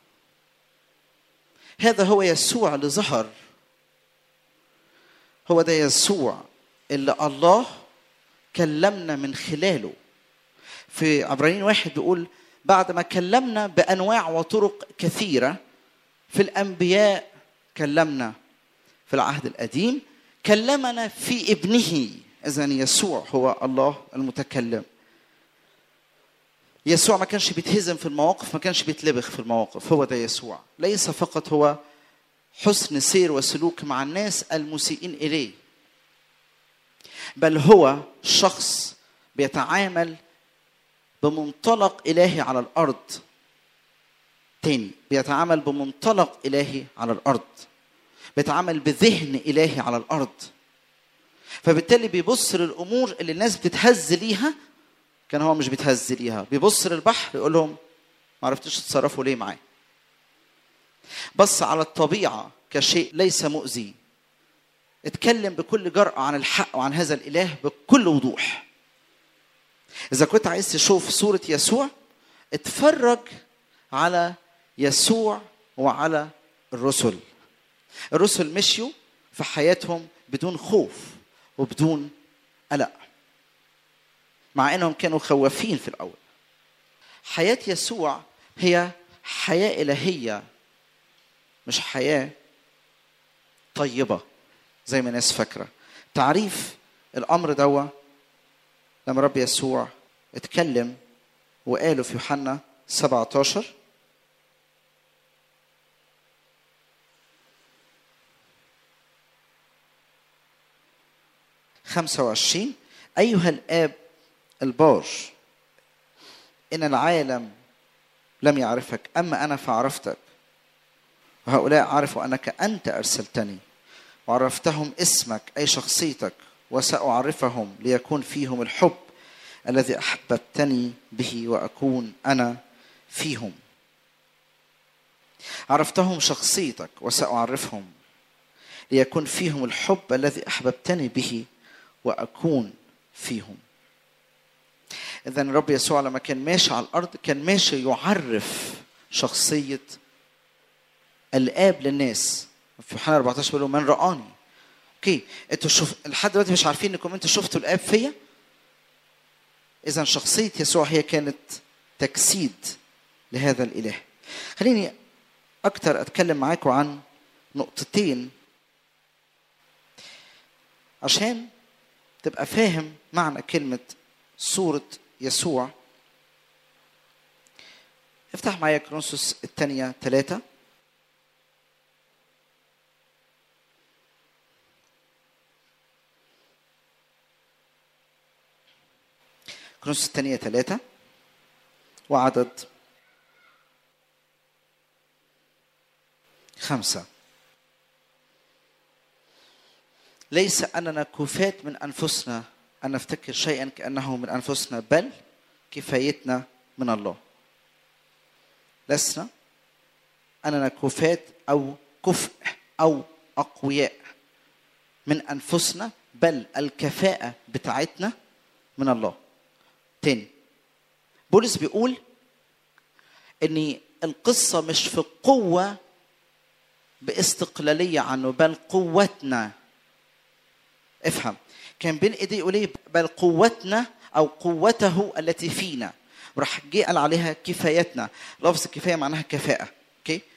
هذا هو يسوع اللي ظهر هو ده يسوع اللي الله كلمنا من خلاله في عبرانيين واحد بيقول بعد ما كلمنا بانواع وطرق كثيره في الانبياء كلمنا في العهد القديم كلمنا في ابنه اذا يسوع هو الله المتكلم يسوع ما كانش بيتهزم في المواقف ما كانش بيتلبخ في المواقف هو ده يسوع ليس فقط هو حسن سير وسلوك مع الناس المسيئين اليه بل هو شخص بيتعامل بمنطلق الهي على الارض تاني بيتعامل بمنطلق الهي على الارض بيتعامل بذهن الهي على الارض فبالتالي بيبص للامور اللي الناس بتتهز ليها كان هو مش بيتهز ليها بيبص للبحر يقول لهم ما عرفتوش تتصرفوا ليه معاه بص على الطبيعه كشيء ليس مؤذي اتكلم بكل جرأة عن الحق وعن هذا الإله بكل وضوح إذا كنت عايز تشوف صورة يسوع اتفرج على يسوع وعلى الرسل الرسل مشيوا في حياتهم بدون خوف وبدون قلق مع انهم كانوا خوافين في الاول حياه يسوع هي حياه الهيه مش حياه طيبه زي ما الناس فاكره تعريف الامر دوا لما رب يسوع اتكلم وقاله في يوحنا 17 25 أيها الآب البار إن العالم لم يعرفك أما أنا فعرفتك وهؤلاء عرفوا أنك أنت أرسلتني وعرفتهم اسمك أي شخصيتك وسأعرفهم ليكون فيهم الحب الذي أحببتني به وأكون أنا فيهم عرفتهم شخصيتك وسأعرفهم ليكون فيهم الحب الذي أحببتني به وأكون فيهم إذا الرب يسوع لما كان ماشي على الأرض كان ماشي يعرف شخصية الآب للناس في يوحنا 14 بيقول من رآني اوكي انتوا شوف لحد دلوقتي مش عارفين انكم انتوا شفتوا الاب فيا اذا شخصيه يسوع هي كانت تجسيد لهذا الاله خليني اكتر اتكلم معاكم عن نقطتين عشان تبقى فاهم معنى كلمه صوره يسوع افتح معايا كرونسوس الثانيه ثلاثه كرونس الثانية ثلاثة وعدد خمسة ليس أننا كفاة من أنفسنا أن نفتكر شيئا كأنه من أنفسنا بل كفايتنا من الله لسنا أننا كفاة أو كفء أو أقوياء من أنفسنا بل الكفاءة بتاعتنا من الله تاني بولس بيقول ان القصه مش في قوه باستقلاليه عنه بل قوتنا افهم كان بين ايديه يقول ايه بل قوتنا او قوته التي فينا وراح جه قال عليها كفايتنا لفظ الكفايه معناها كفاءه اوكي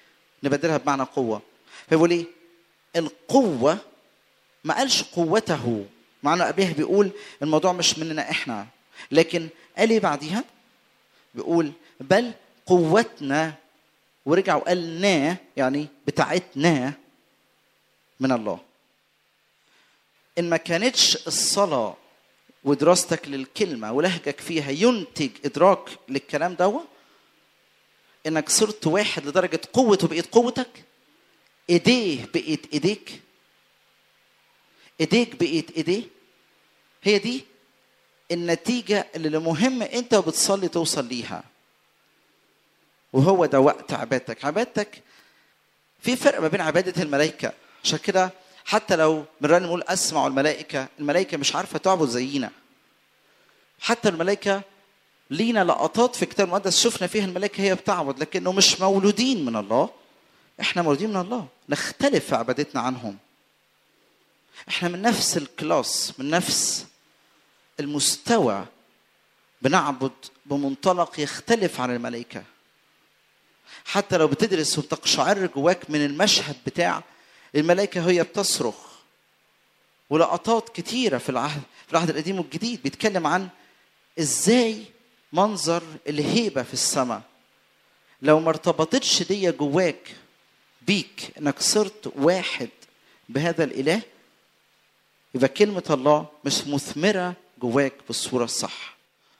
نبدلها بمعنى قوة فيقول ايه القوة ما قالش قوته مع انه قبلها بيقول الموضوع مش مننا احنا لكن قال ايه بعديها بيقول بل قوتنا ورجع وقال نا يعني بتاعتنا من الله ان ما كانتش الصلاه ودراستك للكلمه ولهجك فيها ينتج ادراك للكلام دوت انك صرت واحد لدرجه قوته بقيت قوتك ايديه بقيت ايديك ايديك بقيت ايديه هي دي النتيجه اللي مهم انت وبتصلي توصل ليها وهو ده وقت عبادتك عبادتك في فرق ما بين عباده الملائكه عشان كده حتى لو مرة نقول اسمعوا الملائكه الملائكه مش عارفه تعبد زينا حتى الملائكه لينا لقطات في الكتاب المقدس شفنا فيها الملائكه هي بتعبد لكنه مش مولودين من الله احنا مولودين من الله نختلف في عبادتنا عنهم احنا من نفس الكلاس من نفس المستوى بنعبد بمنطلق يختلف عن الملائكه حتى لو بتدرس وبتقشعر جواك من المشهد بتاع الملائكه هي بتصرخ ولقطات كتيره في العهد في العهد القديم والجديد بيتكلم عن ازاي منظر الهيبه في السماء لو ما ارتبطتش دي جواك بيك انك صرت واحد بهذا الاله يبقى كلمه الله مش مثمره جواك بالصوره الصح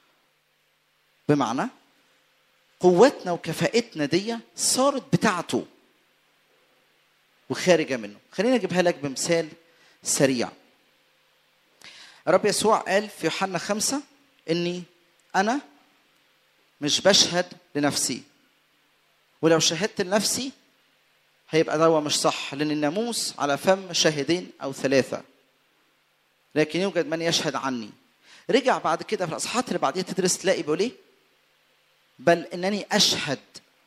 بمعنى قوتنا وكفاءتنا دي صارت بتاعته وخارجه منه خليني اجيبها لك بمثال سريع الرب يسوع قال في يوحنا خمسة إني أنا مش بشهد لنفسي ولو شهدت لنفسي هيبقى دوا مش صح لأن الناموس على فم شاهدين أو ثلاثة لكن يوجد من يشهد عني رجع بعد كده في الأصحاحات اللي بعديها تدرس تلاقي بيقول إيه بل إنني أشهد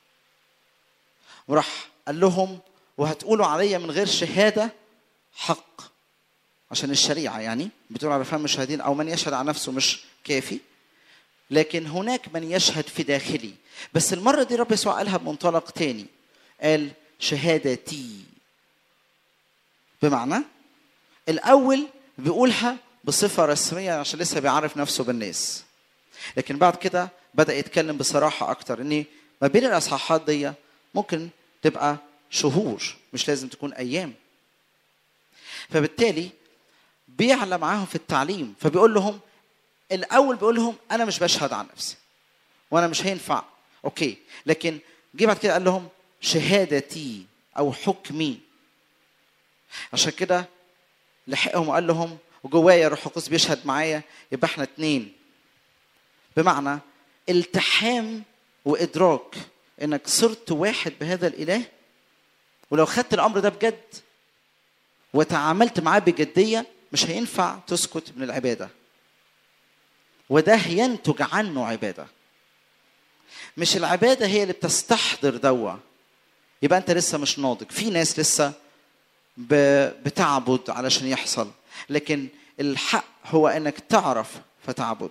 وراح قال لهم وهتقولوا عليا من غير شهادة حق عشان الشريعة يعني بتقول على فم شاهدين أو من يشهد على نفسه مش كافي لكن هناك من يشهد في داخلي بس المرة دي رب يسوع قالها بمنطلق تاني قال شهادتي بمعنى الأول بيقولها بصفة رسمية عشان لسه بيعرف نفسه بالناس لكن بعد كده بدأ يتكلم بصراحة أكتر إن ما بين الأصحاحات دي ممكن تبقى شهور مش لازم تكون أيام فبالتالي بيعلى معاهم في التعليم فبيقول لهم الاول بيقول لهم انا مش بشهد عن نفسي وانا مش هينفع اوكي لكن جه بعد كده قال لهم شهادتي او حكمي عشان كده لحقهم وقال لهم وجوايا الروح القدس بيشهد معايا يبقى احنا اتنين بمعنى التحام وادراك انك صرت واحد بهذا الاله ولو خدت الامر ده بجد وتعاملت معاه بجديه مش هينفع تسكت من العباده وده ينتج عنه عباده مش العباده هي اللي بتستحضر دوا يبقى انت لسه مش ناضج في ناس لسه بتعبد علشان يحصل لكن الحق هو انك تعرف فتعبد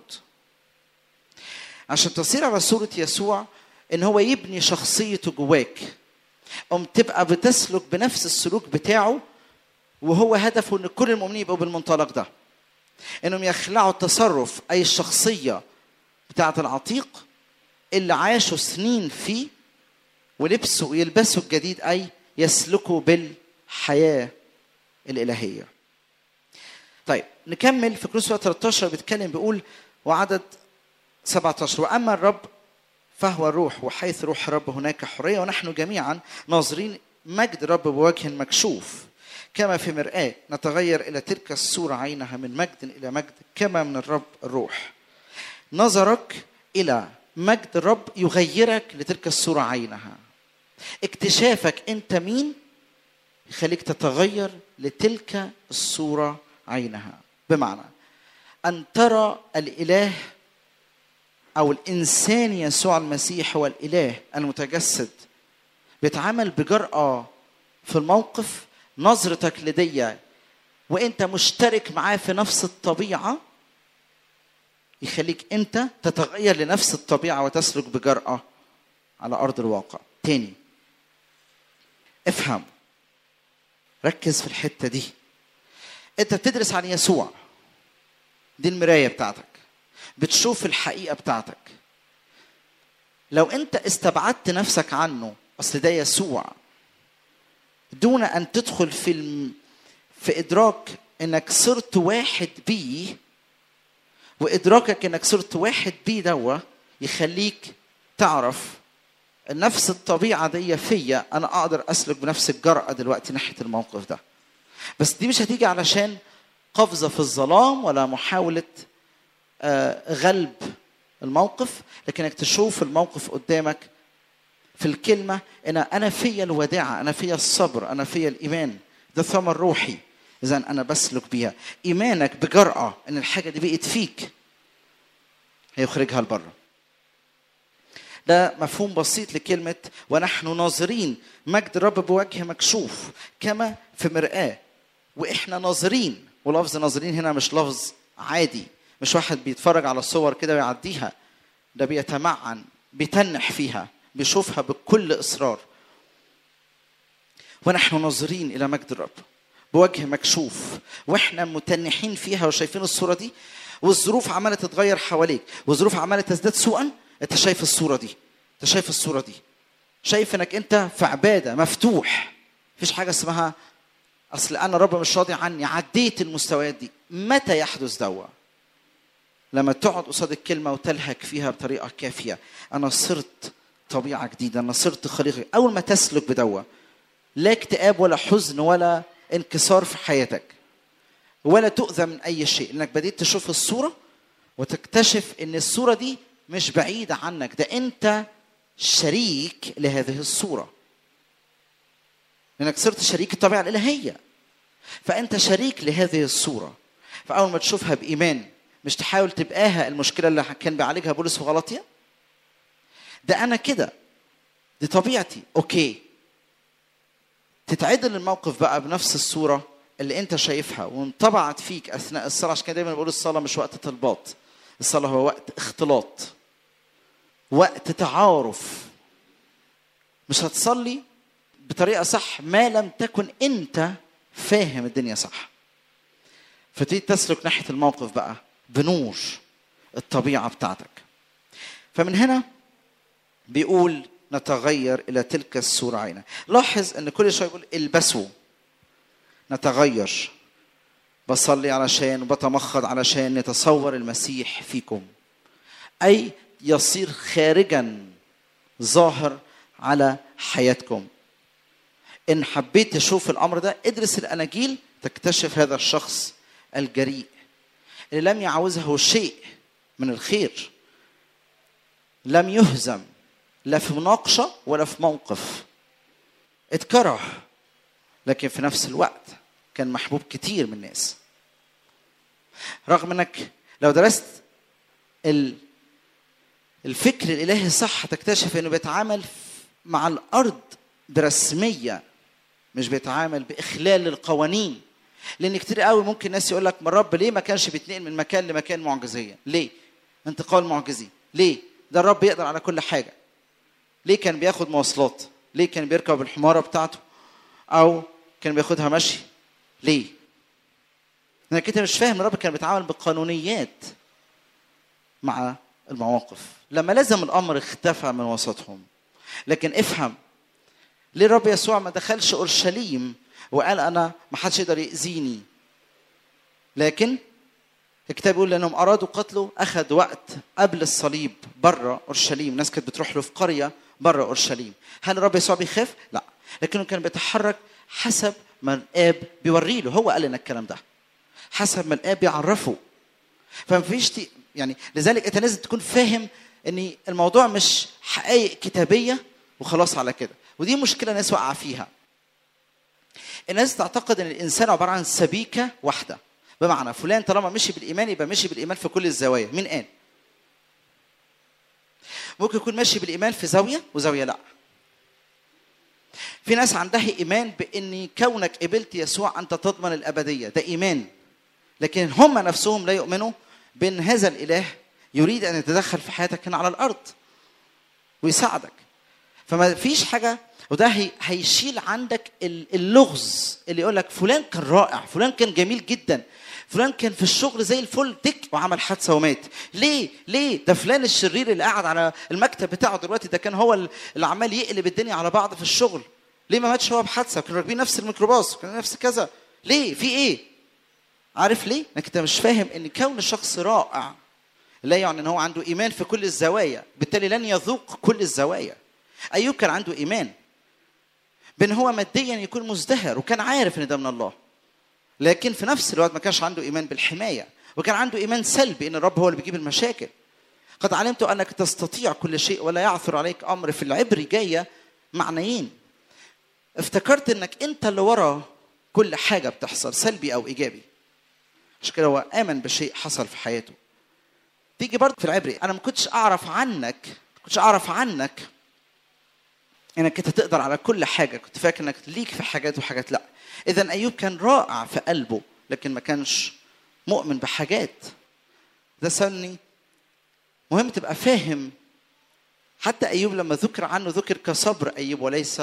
عشان تصير على صورة يسوع ان هو يبني شخصيته جواك ام تبقى بتسلك بنفس السلوك بتاعه وهو هدفه ان كل المؤمنين يبقوا بالمنطلق ده انهم يخلعوا التصرف اي الشخصيه بتاعه العتيق اللي عاشوا سنين فيه ولبسوا ويلبسوا الجديد اي يسلكوا بالحياه الالهيه طيب نكمل في كروس 13 بيتكلم بيقول وعدد 17 واما الرب فهو الروح وحيث روح الرب هناك حريه ونحن جميعا ناظرين مجد الرب بوجه مكشوف كما في مرآة نتغير إلى تلك الصورة عينها من مجد إلى مجد كما من الرب الروح نظرك إلى مجد الرب يغيرك لتلك الصورة عينها اكتشافك أنت مين يخليك تتغير لتلك الصورة عينها بمعنى أن ترى الإله أو الإنسان يسوع المسيح هو الإله المتجسد بيتعامل بجرأة في الموقف نظرتك لدي وانت مشترك معاه في نفس الطبيعه يخليك انت تتغير لنفس الطبيعه وتسلك بجرأه على ارض الواقع تاني افهم ركز في الحته دي انت بتدرس عن يسوع دي المرايه بتاعتك بتشوف الحقيقه بتاعتك لو انت استبعدت نفسك عنه اصل ده يسوع دون ان تدخل في الم... في ادراك انك صرت واحد بيه وادراكك انك صرت واحد بيه دوا يخليك تعرف نفس الطبيعه دي فيا انا اقدر اسلك بنفس الجرأه دلوقتي ناحيه الموقف ده بس دي مش هتيجي علشان قفزه في الظلام ولا محاوله آه، غلب الموقف لكنك تشوف الموقف قدامك في الكلمه ان انا فيا الوداعه انا فيا الصبر انا فيا الايمان ده ثمر روحي اذا انا بسلك بيها ايمانك بجرأه ان الحاجه دي بقت فيك هيخرجها لبره ده مفهوم بسيط لكلمة ونحن ناظرين مجد الرب بوجه مكشوف كما في مرآة وإحنا ناظرين ولفظ ناظرين هنا مش لفظ عادي مش واحد بيتفرج على الصور كده ويعديها ده بيتمعن بيتنح فيها بيشوفها بكل إصرار ونحن ناظرين إلى مجد الرب بوجه مكشوف واحنا متنحين فيها وشايفين الصوره دي والظروف عماله تتغير حواليك والظروف عماله تزداد سوءا انت شايف الصوره دي انت شايف الصوره دي شايف انك انت في عباده مفتوح مفيش حاجه اسمها اصل انا رب مش راضي عني عديت المستويات دي متى يحدث دوا لما تقعد قصاد الكلمه وتلهك فيها بطريقه كافيه انا صرت طبيعه جديده انا صرت خليقه اول ما تسلك بدوا لا اكتئاب ولا حزن ولا انكسار في حياتك ولا تؤذى من اي شيء انك بديت تشوف الصوره وتكتشف ان الصوره دي مش بعيده عنك ده انت شريك لهذه الصوره لانك صرت شريك الطبيعه الالهيه فانت شريك لهذه الصوره فاول ما تشوفها بايمان مش تحاول تبقاها المشكله اللي كان بيعالجها بولس في غلطيه ده انا كده دي طبيعتي اوكي تتعدل الموقف بقى بنفس الصوره اللي انت شايفها وانطبعت فيك اثناء الصلاه عشان كده دايما بقول الصلاه مش وقت طلبات الصلاه هو وقت اختلاط وقت تعارف مش هتصلي بطريقه صح ما لم تكن انت فاهم الدنيا صح فتيجي تسلك ناحيه الموقف بقى بنور الطبيعه بتاعتك فمن هنا بيقول نتغير الى تلك الصوره عينا لاحظ ان كل شويه يقول البسوا نتغير بصلي علشان وبتمخض علشان نتصور المسيح فيكم اي يصير خارجا ظاهر على حياتكم ان حبيت تشوف الامر ده ادرس الاناجيل تكتشف هذا الشخص الجريء اللي لم يعوزه شيء من الخير لم يهزم لا في مناقشه ولا في موقف اتكره لكن في نفس الوقت كان محبوب كتير من الناس رغم انك لو درست ال- الفكر الالهي صح تكتشف انه بيتعامل مع الارض برسميه مش بيتعامل باخلال القوانين لان كتير قوي ممكن ناس يقول لك ما الرب ليه ما كانش بيتنقل من مكان لمكان معجزيه ليه انتقال معجزي ليه ده الرب يقدر على كل حاجه ليه كان بياخد مواصلات ليه كان بيركب الحماره بتاعته او كان بياخدها مشي ليه لانك انت مش فاهم الرب كان بيتعامل بقانونيات مع المواقف لما لازم الامر اختفى من وسطهم لكن افهم ليه الرب يسوع ما دخلش اورشليم وقال انا ما حدش يقدر ياذيني لكن الكتاب يقول لانهم ارادوا قتله اخذ وقت قبل الصليب بره اورشليم الناس كانت بتروح له في قريه بره اورشليم هل الرب يسوع بيخاف لا لكنه كان بيتحرك حسب ما الاب بيوري له هو قال لنا الكلام ده حسب ما الاب بيعرفه فما فيش تي- يعني لذلك انت لازم تكون فاهم ان الموضوع مش حقائق كتابيه وخلاص على كده ودي مشكله الناس واقعه فيها الناس تعتقد ان الانسان عباره عن سبيكه واحده بمعنى فلان طالما مشي بالايمان يبقى مشي بالايمان في كل الزوايا مين قال ممكن يكون ماشي بالايمان في زاويه وزاويه لا في ناس عندها ايمان بان كونك قبلت يسوع انت تضمن الابديه ده ايمان لكن هم نفسهم لا يؤمنوا بان هذا الاله يريد ان يتدخل في حياتك هنا على الارض ويساعدك فما فيش حاجه وده هي هيشيل عندك ال- اللغز اللي يقول لك فلان كان رائع فلان كان جميل جدا فلان كان في الشغل زي الفل تك وعمل حادثه ومات ليه ليه ده فلان الشرير اللي قاعد على المكتب بتاعه دلوقتي ده كان هو اللي عمال يقلب الدنيا على بعض في الشغل ليه ما ماتش هو بحادثه كانوا راكبين نفس الميكروباص كانوا نفس كذا ليه في ايه عارف ليه انك انت مش فاهم ان كون الشخص رائع لا يعني ان هو عنده ايمان في كل الزوايا بالتالي لن يذوق كل الزوايا ايوب كان عنده ايمان بان هو ماديا يكون مزدهر وكان عارف ان ده من الله لكن في نفس الوقت ما كانش عنده ايمان بالحمايه وكان عنده ايمان سلبي ان الرب هو اللي بيجيب المشاكل قد علمت انك تستطيع كل شيء ولا يعثر عليك امر في العبري جايه معنيين افتكرت انك انت اللي ورا كل حاجه بتحصل سلبي او ايجابي عشان كده هو امن بشيء حصل في حياته تيجي برضه في العبري انا ما كنتش اعرف عنك ما كنتش اعرف عنك انك انت تقدر على كل حاجه كنت فاكر انك ليك في حاجات وحاجات لا اذا ايوب كان رائع في قلبه لكن ما كانش مؤمن بحاجات ده سني مهم تبقى فاهم حتى ايوب لما ذكر عنه ذكر كصبر ايوب وليس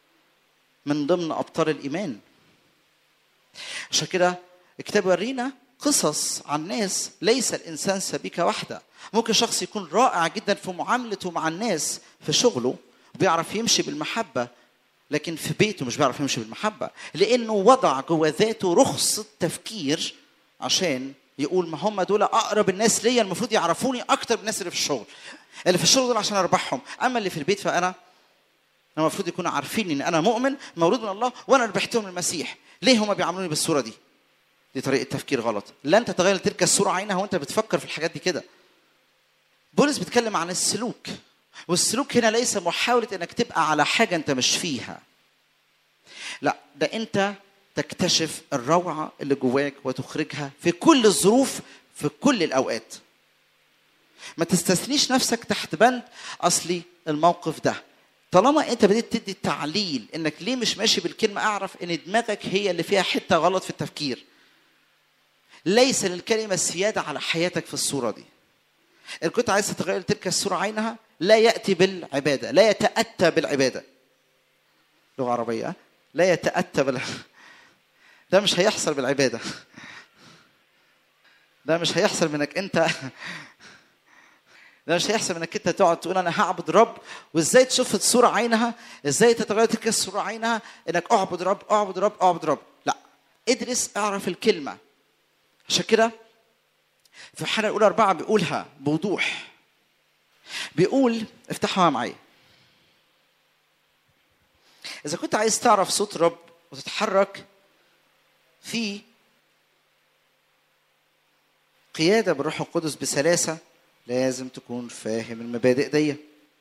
من ضمن ابطال الايمان عشان كده الكتاب يورينا قصص عن ناس ليس الانسان سبيكه واحده ممكن شخص يكون رائع جدا في معاملته مع الناس في شغله بيعرف يمشي بالمحبه لكن في بيته مش بيعرف يمشي بالمحبه لانه وضع جوه ذاته رخصه تفكير عشان يقول ما هم دول اقرب الناس ليا المفروض يعرفوني اكتر من الناس اللي في الشغل اللي في الشغل دول عشان اربحهم اما اللي في البيت فانا أنا المفروض يكونوا عارفين ان انا مؤمن مولود من الله وانا ربحتهم المسيح ليه هم بيعاملوني بالصوره دي دي طريقه تفكير غلط لن تتغير تلك الصوره عينها وانت بتفكر في الحاجات دي كده بولس بيتكلم عن السلوك والسلوك هنا ليس محاوله انك تبقى على حاجه انت مش فيها لا ده انت تكتشف الروعه اللي جواك وتخرجها في كل الظروف في كل الاوقات ما تستثنيش نفسك تحت بند اصلي الموقف ده طالما انت بديت تدي تعليل انك ليه مش ماشي بالكلمه اعرف ان دماغك هي اللي فيها حته غلط في التفكير ليس للكلمه السياده على حياتك في الصوره دي ان كنت عايز تتغير تلك الصوره عينها لا ياتي بالعباده لا يتاتى بالعباده لغه عربيه لا يتاتى بال ده مش هيحصل بالعباده ده مش هيحصل منك انت ده مش هيحصل انك انت تقعد تقول انا هعبد رب وازاي تشوف الصوره عينها ازاي تتغير تلك الصوره عينها انك اعبد رب اعبد رب اعبد رب لا ادرس اعرف الكلمه عشان كده في الحلقه الاولى اربعه بيقولها بوضوح بيقول افتحوها معايا اذا كنت عايز تعرف صوت رب وتتحرك في قياده بالروح القدس بسلاسه لازم تكون فاهم المبادئ دي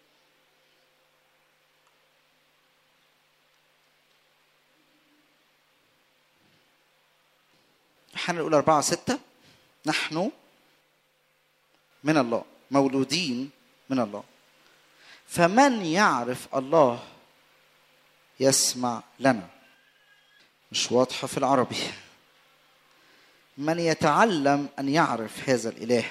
يوحنا الأولى أربعة ستة نحن من الله مولودين من الله فمن يعرف الله يسمع لنا مش واضحة في العربي من يتعلم أن يعرف هذا الإله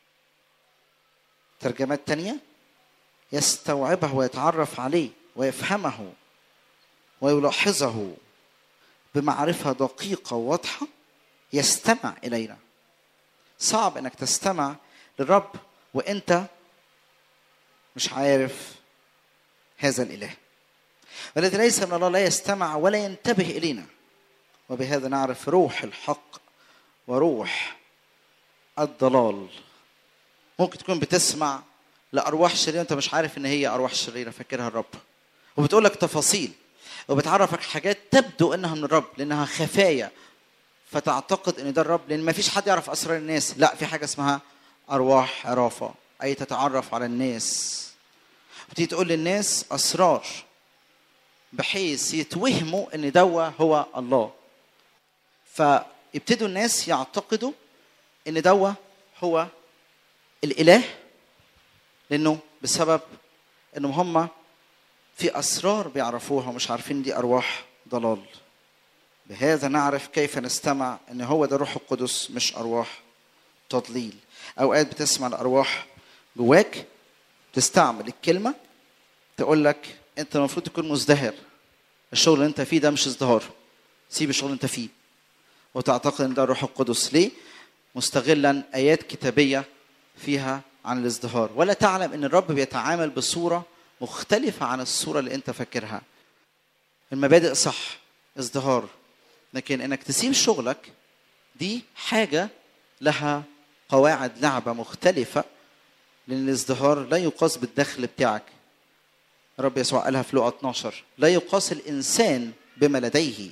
ترجمات تانية يستوعبه ويتعرف عليه ويفهمه ويلاحظه بمعرفة دقيقة وواضحة يستمع إلينا صعب انك تستمع للرب وانت مش عارف هذا الاله والذي ليس من الله لا يستمع ولا ينتبه الينا وبهذا نعرف روح الحق وروح الضلال ممكن تكون بتسمع لارواح شريره وانت مش عارف ان هي ارواح شريره فاكرها الرب وبتقول لك تفاصيل وبتعرفك حاجات تبدو انها من الرب لانها خفايا فتعتقد ان ده الرب لان ما فيش حد يعرف اسرار الناس لا في حاجه اسمها ارواح عرافه اي تتعرف على الناس وتيجي تقول للناس اسرار بحيث يتوهموا ان دوا هو الله فيبتدوا الناس يعتقدوا ان دوا هو الاله لانه بسبب انهم هم في اسرار بيعرفوها ومش عارفين دي ارواح ضلال بهذا نعرف كيف نستمع ان هو ده روح القدس مش ارواح تضليل اوقات بتسمع الارواح جواك تستعمل الكلمه تقول لك انت المفروض تكون مزدهر الشغل اللي انت فيه ده مش ازدهار سيب الشغل اللي انت فيه وتعتقد ان ده الروح القدس ليه مستغلا ايات كتابيه فيها عن الازدهار ولا تعلم ان الرب بيتعامل بصوره مختلفه عن الصوره اللي انت فاكرها المبادئ صح ازدهار لكن انك تسيب شغلك دي حاجه لها قواعد لعبه مختلفه لان الازدهار لا يقاس بالدخل بتاعك الرب يسوع قالها في لقا 12 لا يقاس الانسان بما لديه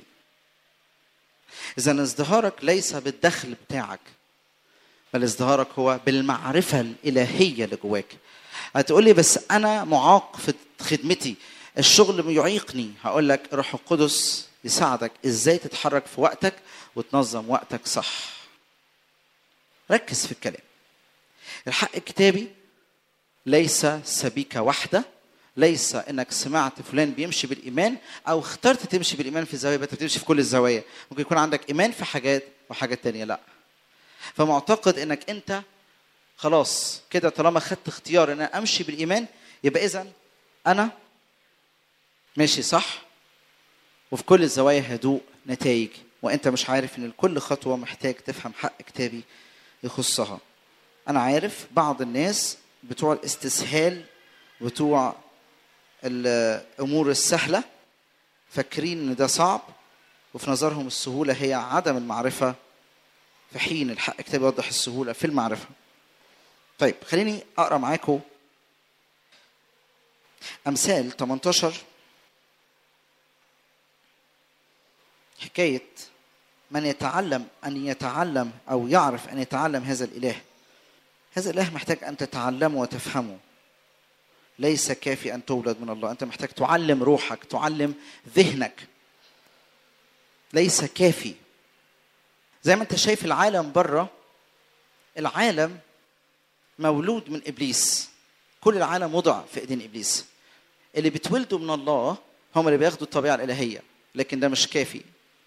اذا ازدهارك ليس بالدخل بتاعك بل ازدهارك هو بالمعرفه الالهيه اللي جواك هتقول لي بس انا معاق في خدمتي الشغل يعيقني هقول لك الروح القدس يساعدك ازاي تتحرك في وقتك وتنظم وقتك صح ركز في الكلام الحق الكتابي ليس سبيكة واحدة ليس انك سمعت فلان بيمشي بالايمان او اخترت تمشي بالايمان في زاويه انت بتمشي في كل الزوايا ممكن يكون عندك ايمان في حاجات وحاجات تانية لا فمعتقد انك انت خلاص كده طالما خدت اختيار ان انا امشي بالايمان يبقى اذا انا ماشي صح وفي كل الزوايا هدوء نتائج وانت مش عارف ان كل خطوه محتاج تفهم حق كتابي يخصها انا عارف بعض الناس بتوع الاستسهال بتوع الامور السهله فاكرين ان ده صعب وفي نظرهم السهوله هي عدم المعرفه في حين الحق كتاب يوضح السهوله في المعرفه طيب خليني اقرا معاكم امثال 18 حكايه من يتعلم ان يتعلم او يعرف ان يتعلم هذا الاله هذا الاله محتاج ان تتعلمه وتفهمه ليس كافي ان تولد من الله انت محتاج تعلم روحك تعلم ذهنك ليس كافي زي ما انت شايف العالم بره العالم مولود من ابليس كل العالم وضع في ايدين ابليس اللي بتولدوا من الله هم اللي بياخدوا الطبيعه الالهيه لكن ده مش كافي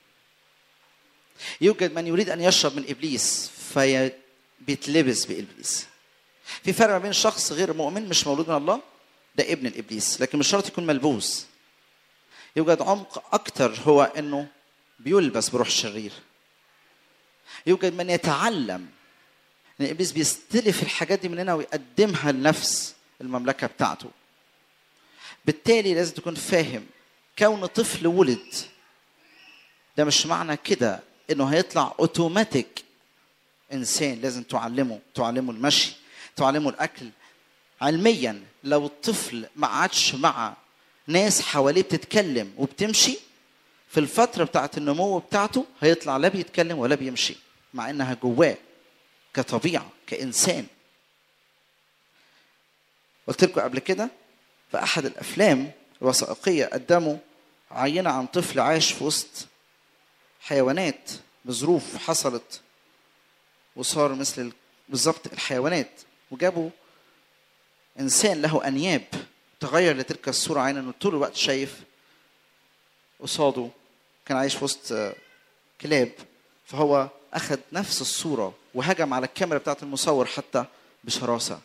يوجد من يريد ان يشرب من ابليس فبيتلبس بابليس في فرق ما بين شخص غير مؤمن مش مولود من الله ده ابن الابليس لكن مش شرط يكون ملبوس يوجد عمق اكتر هو انه بيلبس بروح الشرير يوجد من يتعلم ان ابليس بيستلف الحاجات دي مننا ويقدمها لنفس المملكه بتاعته بالتالي لازم تكون فاهم كون طفل ولد ده مش معنى كده انه هيطلع اوتوماتيك انسان لازم تعلمه تعلمه المشي تعلمه الاكل علميا لو الطفل ما قعدش مع ناس حواليه بتتكلم وبتمشي في الفترة بتاعت النمو بتاعته هيطلع لا بيتكلم ولا بيمشي مع انها جواه كطبيعة كإنسان قلت لكم قبل كده في أحد الأفلام الوثائقية قدموا عينة عن طفل عاش في وسط حيوانات بظروف حصلت وصار مثل بالظبط الحيوانات وجابوا انسان له انياب تغير لتلك الصوره عينا انه طول الوقت شايف قصاده كان عايش في وسط كلاب فهو اخذ نفس الصوره وهجم على الكاميرا بتاعت المصور حتى بشراسه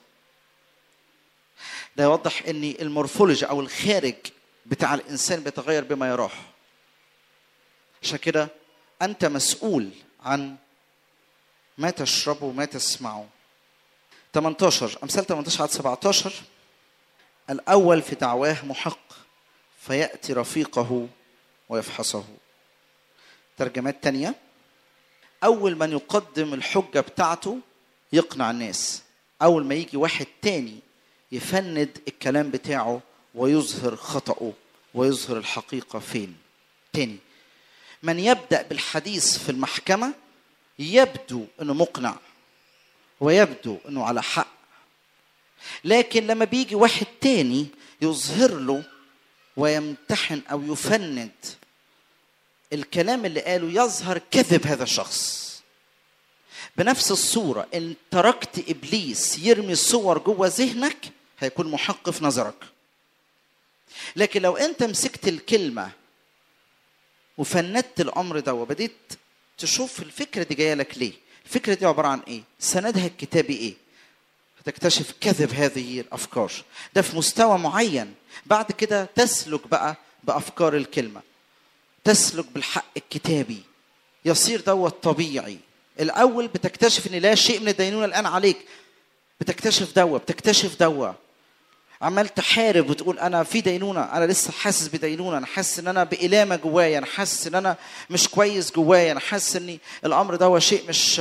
ده يوضح ان المورفولوجي او الخارج بتاع الانسان بيتغير بما يراه عشان كده انت مسؤول عن ما تشربه وما تسمعه 18 امثال 18 عدد 17 الاول في دعواه محق فياتي رفيقه ويفحصه ترجمات تانية اول من يقدم الحجه بتاعته يقنع الناس اول ما يجي واحد تاني يفند الكلام بتاعه ويظهر خطأه ويظهر الحقيقة فين تاني من يبدأ بالحديث في المحكمة يبدو انه مقنع ويبدو انه على حق لكن لما بيجي واحد تاني يظهر له ويمتحن او يفند الكلام اللي قاله يظهر كذب هذا الشخص بنفس الصورة إن تركت إبليس يرمي صور جوه ذهنك هيكون محق في نظرك لكن لو أنت مسكت الكلمة وفندت الأمر ده وبديت تشوف الفكرة دي جاية لك ليه الفكرة دي عبارة عن إيه سندها الكتابي إيه هتكتشف كذب هذه الأفكار ده في مستوى معين بعد كده تسلك بقى بافكار الكلمه تسلك بالحق الكتابي يصير دوت طبيعي الاول بتكتشف ان لا شيء من الدينونه الان عليك بتكتشف دوا بتكتشف دوا عمال تحارب وتقول انا في دينونه انا لسه حاسس بدينونه انا حاسس ان انا بإلامه جوايا انا حاسس ان انا مش كويس جوايا انا حاسس ان الامر ده شيء مش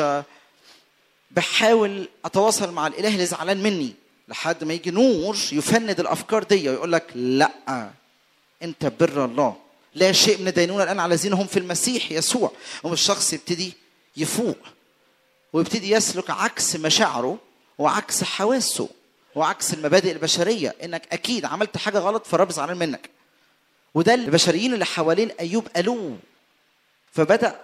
بحاول اتواصل مع الاله اللي زعلان مني لحد ما يجي نور يفند الافكار دي ويقول لك لا انت بر الله لا شيء من الدينونه الان على الذين هم في المسيح يسوع هم الشخص يبتدي يفوق ويبتدي يسلك عكس مشاعره وعكس حواسه وعكس المبادئ البشريه انك اكيد عملت حاجه غلط فالرب زعلان منك وده البشريين اللي حوالين ايوب قالوه فبدا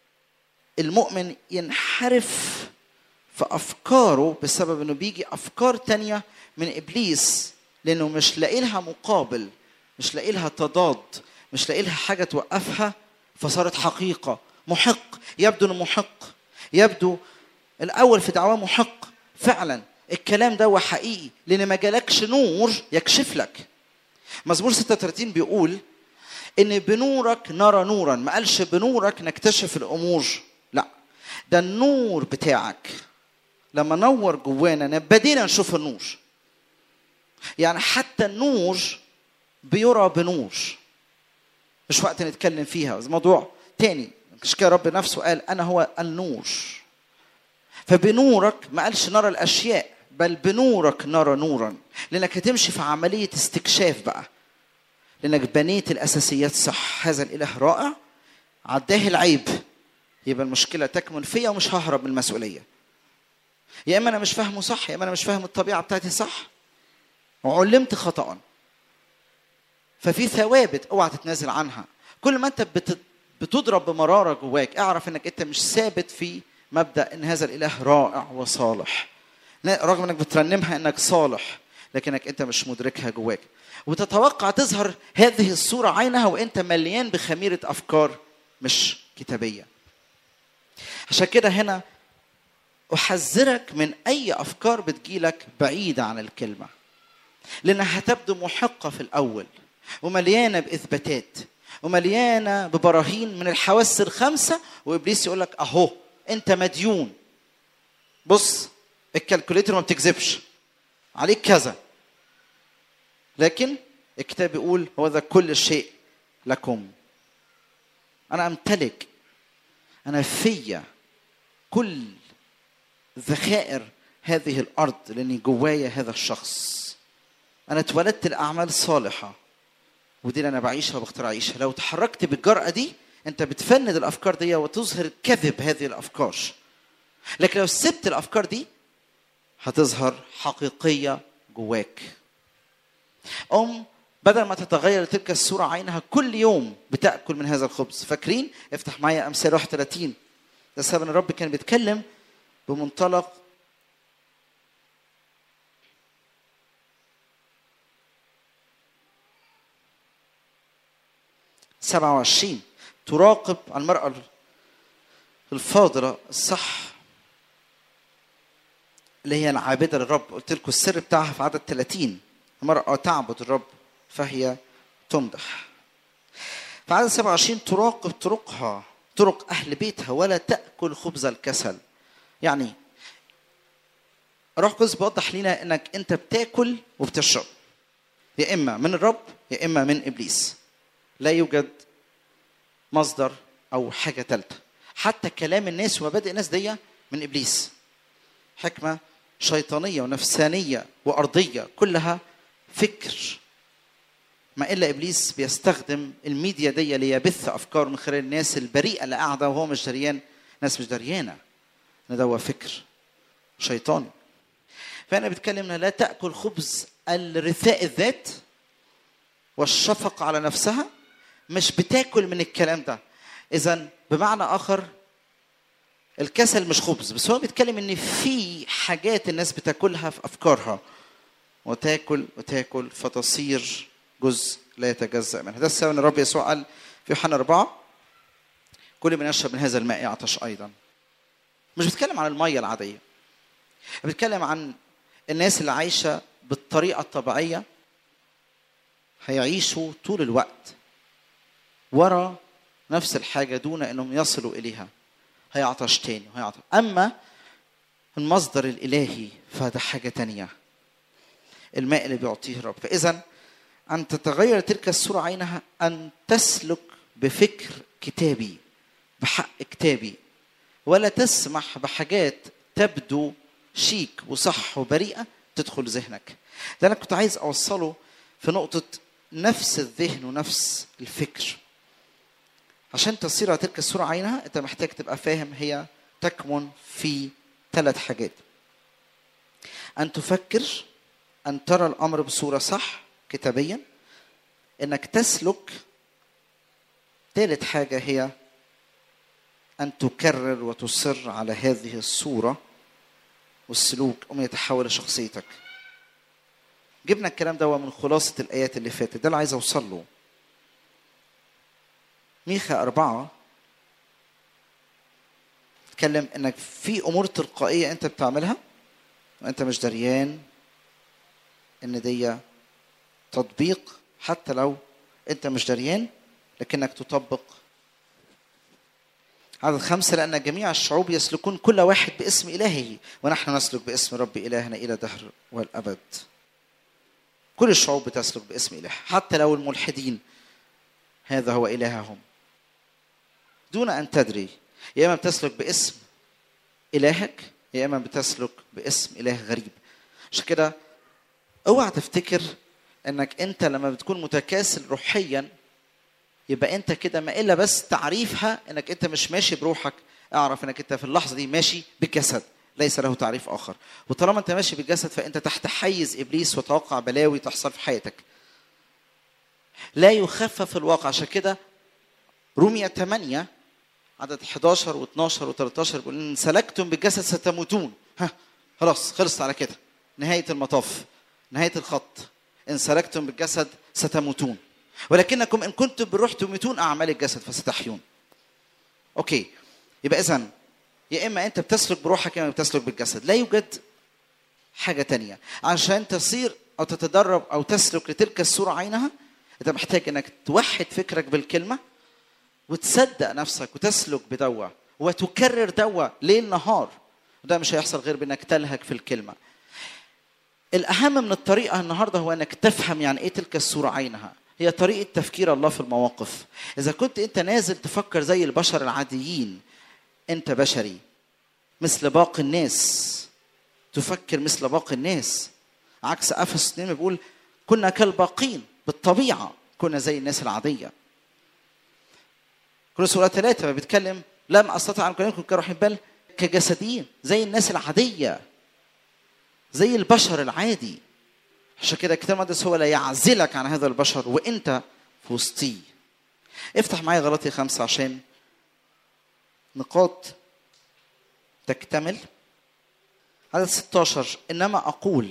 المؤمن ينحرف في افكاره بسبب انه بيجي افكار تانية من ابليس لانه مش لاقي لها مقابل مش لاقي لها تضاد مش لاقي لها حاجه توقفها فصارت حقيقه محق يبدو انه محق يبدو الاول في دعواه محق فعلا الكلام ده هو حقيقي لان ما جالكش نور يكشف لك مزمور 36 بيقول ان بنورك نرى نورا ما قالش بنورك نكتشف الامور لا ده النور بتاعك لما نور جوانا بدينا نشوف النور يعني حتى النور بيرى بنور مش وقت نتكلم فيها بس موضوع تاني مش كده رب نفسه قال انا هو النور فبنورك ما قالش نرى الاشياء بل بنورك نرى نورا لانك هتمشي في عمليه استكشاف بقى لانك بنيت الاساسيات صح هذا الاله رائع عداه العيب يبقى المشكله تكمن فيا ومش ههرب من المسؤوليه يا اما انا مش فاهمه صح يا اما انا مش فاهم الطبيعه بتاعتي صح وعلمت خطا ففي ثوابت اوعى تتنازل عنها كل ما انت بت... بتضرب بمراره جواك اعرف انك انت مش ثابت في مبدا ان هذا الاله رائع وصالح رغم انك بترنمها انك صالح لكنك انت مش مدركها جواك وتتوقع تظهر هذه الصوره عينها وانت مليان بخميره افكار مش كتابيه عشان كده هنا احذرك من اي افكار بتجيلك بعيده عن الكلمه لانها هتبدو محقه في الاول ومليانه باثباتات ومليانه ببراهين من الحواس الخمسه وابليس يقول لك اهو انت مديون بص الكالكوليتر ما بتكذبش عليك كذا لكن الكتاب بيقول هو ذا كل شيء لكم انا امتلك انا فيا كل ذخائر هذه الارض لاني جوايا هذا الشخص انا اتولدت لاعمال صالحه ودي اللي انا بعيشها وبختار اعيشها لو تحركت بالجرأه دي انت بتفند الافكار دي وتظهر كذب هذه الافكار لكن لو سبت الافكار دي هتظهر حقيقيه جواك ام بدل ما تتغير تلك الصوره عينها كل يوم بتاكل من هذا الخبز فاكرين افتح معايا امثال 31 ده سبب ان الرب كان بيتكلم بمنطلق سبعة وعشرين تراقب المرأة الفاضلة الصح اللي هي العابدة للرب قلت لكم السر بتاعها في عدد 30 المرأة تعبد الرب فهي تمدح في عدد 27 تراقب طرقها طرق أهل بيتها ولا تأكل خبز الكسل يعني روح قدس بيوضح لنا انك انت بتاكل وبتشرب يا اما من الرب يا اما من ابليس لا يوجد مصدر او حاجه ثالثه حتى كلام الناس ومبادئ الناس دي من ابليس حكمه شيطانيه ونفسانيه وارضيه كلها فكر ما الا ابليس بيستخدم الميديا دي ليبث افكار من خلال الناس البريئه اللي قاعده وهو مش دريان ناس مش دريانه ان ده هو فكر شيطاني فانا بتكلم لا تاكل خبز الرثاء الذات والشفقه على نفسها مش بتاكل من الكلام ده اذا بمعنى اخر الكسل مش خبز بس هو بيتكلم ان في حاجات الناس بتاكلها في افكارها وتاكل وتاكل فتصير جزء لا يتجزا منها ده السبب ان الرب يسوع قال في يوحنا أربعة كل من يشرب من هذا الماء يعطش أيضا مش بتكلم عن المية العادية بتكلم عن الناس اللي عايشة بالطريقة الطبيعية هيعيشوا طول الوقت ورا نفس الحاجة دون أنهم يصلوا إليها هيعطش تاني وهيعطش أما المصدر الإلهي فهذا حاجة تانية الماء اللي بيعطيه الرب فإذا أن تتغير تلك الصورة عينها أن تسلك بفكر كتابي بحق كتابي ولا تسمح بحاجات تبدو شيك وصح وبريئة تدخل ذهنك ده أنا كنت عايز أوصله في نقطة نفس الذهن ونفس الفكر عشان تصير على تلك الصورة عينها أنت محتاج تبقى فاهم هي تكمن في ثلاث حاجات أن تفكر أن ترى الأمر بصورة صح كتابيا انك تسلك ثالث حاجه هي ان تكرر وتصر على هذه الصوره والسلوك أم يتحول لشخصيتك جبنا الكلام ده من خلاصة الآيات اللي فاتت ده اللي عايز أوصل له ميخا أربعة تكلم إنك في أمور تلقائية أنت بتعملها وأنت مش دريان إن دي تطبيق حتى لو أنت مش دريان لكنك تطبق عدد خمسة لأن جميع الشعوب يسلكون كل واحد باسم إلهه ونحن نسلك باسم رب إلهنا إلى دهر والأبد كل الشعوب بتسلك باسم إله حتى لو الملحدين هذا هو إلههم دون أن تدري يا إما بتسلك باسم إلهك يا إما بتسلك باسم إله غريب عشان كده اوعى تفتكر انك انت لما بتكون متكاسل روحيا يبقى انت كده ما الا بس تعريفها انك انت مش ماشي بروحك اعرف انك انت في اللحظه دي ماشي بالجسد ليس له تعريف اخر وطالما انت ماشي بالجسد فانت تحت حيز ابليس وتوقع بلاوي تحصل في حياتك لا يخفف الواقع عشان كده رومية 8 عدد 11 و12 و13 بيقول ان سلكتم بالجسد ستموتون ها خلاص خلصت على كده نهايه المطاف نهايه الخط ان سلكتم بالجسد ستموتون ولكنكم ان كنتم بالروح تميتون اعمال الجسد فستحيون اوكي يبقى اذا يا اما انت بتسلك بروحك يا اما بتسلك بالجسد لا يوجد حاجه تانية عشان تصير او تتدرب او تسلك لتلك الصوره عينها انت محتاج انك توحد فكرك بالكلمه وتصدق نفسك وتسلك بدوا وتكرر دوا ليل نهار وده مش هيحصل غير بانك تلهك في الكلمه الاهم من الطريقه النهارده هو انك تفهم يعني ايه تلك الصوره عينها هي طريقه تفكير الله في المواقف اذا كنت انت نازل تفكر زي البشر العاديين انت بشري مثل باقي الناس تفكر مثل باقي الناس عكس افسس 2 بيقول كنا كالباقين بالطبيعه كنا زي الناس العاديه كل سورة ثلاثة بيتكلم لم أستطع أن أكلمكم كروح بل كجسديين زي الناس العادية زي البشر العادي عشان كده الكتاب المقدس هو لا يعزلك عن هذا البشر وانت في وسطيه افتح معايا غلطي خمسة عشان نقاط تكتمل عدد 16 انما اقول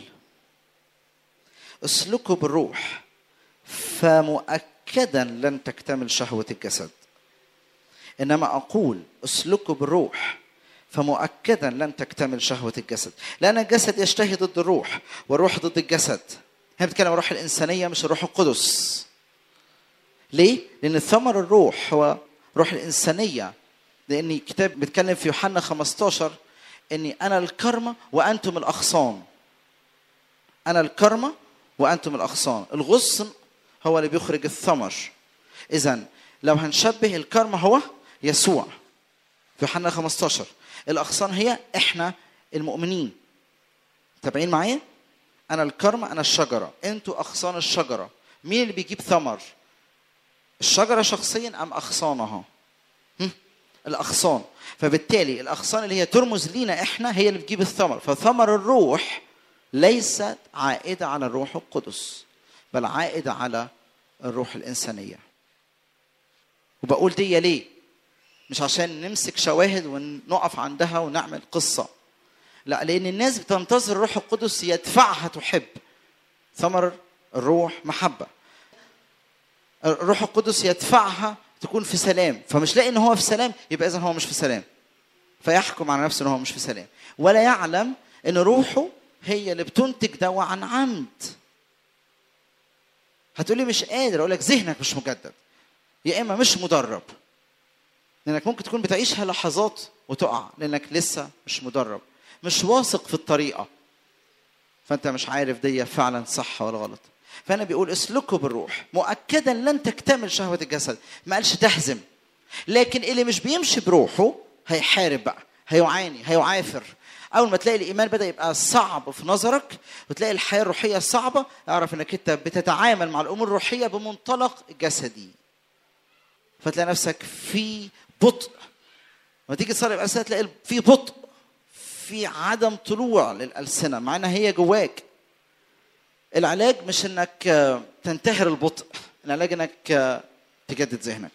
اسلكوا بالروح فمؤكدا لن تكتمل شهوه الجسد انما اقول اسلكوا بالروح فمؤكدا لن تكتمل شهوه الجسد لان الجسد يشتهي ضد الروح والروح ضد الجسد هي بتتكلم عن الروح الانسانيه مش الروح القدس ليه لان ثمر الروح هو روح الانسانيه لان الكتاب بيتكلم في يوحنا 15 اني انا الكرمه وانتم الاغصان انا الكرمه وانتم الاغصان الغصن هو اللي بيخرج الثمر اذا لو هنشبه الكرمه هو يسوع في يوحنا 15 الاغصان هي احنا المؤمنين تابعين معايا انا الكرمه انا الشجره انتوا اغصان الشجره مين اللي بيجيب ثمر الشجره شخصيا ام اغصانها هم؟ الاغصان فبالتالي الاغصان اللي هي ترمز لينا احنا هي اللي بتجيب الثمر فثمر الروح ليست عائده على الروح القدس بل عائده على الروح الانسانيه وبقول دي ليه مش عشان نمسك شواهد ونقف عندها ونعمل قصة لا لأن الناس بتنتظر الروح القدس يدفعها تحب ثمر الروح محبة الروح القدس يدفعها تكون في سلام فمش لاقي ان هو في سلام يبقى اذا هو مش في سلام فيحكم على نفسه ان هو مش في سلام ولا يعلم ان روحه هي اللي بتنتج دواء عن عمد هتقولي مش قادر اقول لك ذهنك مش مجدد يا اما مش مدرب لانك ممكن تكون بتعيشها لحظات وتقع لانك لسه مش مدرب مش واثق في الطريقه فانت مش عارف دي فعلا صح ولا غلط فانا بيقول اسلكوا بالروح مؤكدا لن تكتمل شهوه الجسد ما قالش تهزم لكن اللي مش بيمشي بروحه هيحارب بقى هيعاني هيعافر اول ما تلاقي الايمان بدا يبقى صعب في نظرك وتلاقي الحياه الروحيه صعبه اعرف انك انت بتتعامل مع الامور الروحيه بمنطلق جسدي فتلاقي نفسك في بطء لما تيجي تصلي بالألسنة تلاقي في بطء في عدم طلوع للألسنة مع انها هي جواك العلاج مش انك آه، تنتهر البطء العلاج انك آه، تجدد ذهنك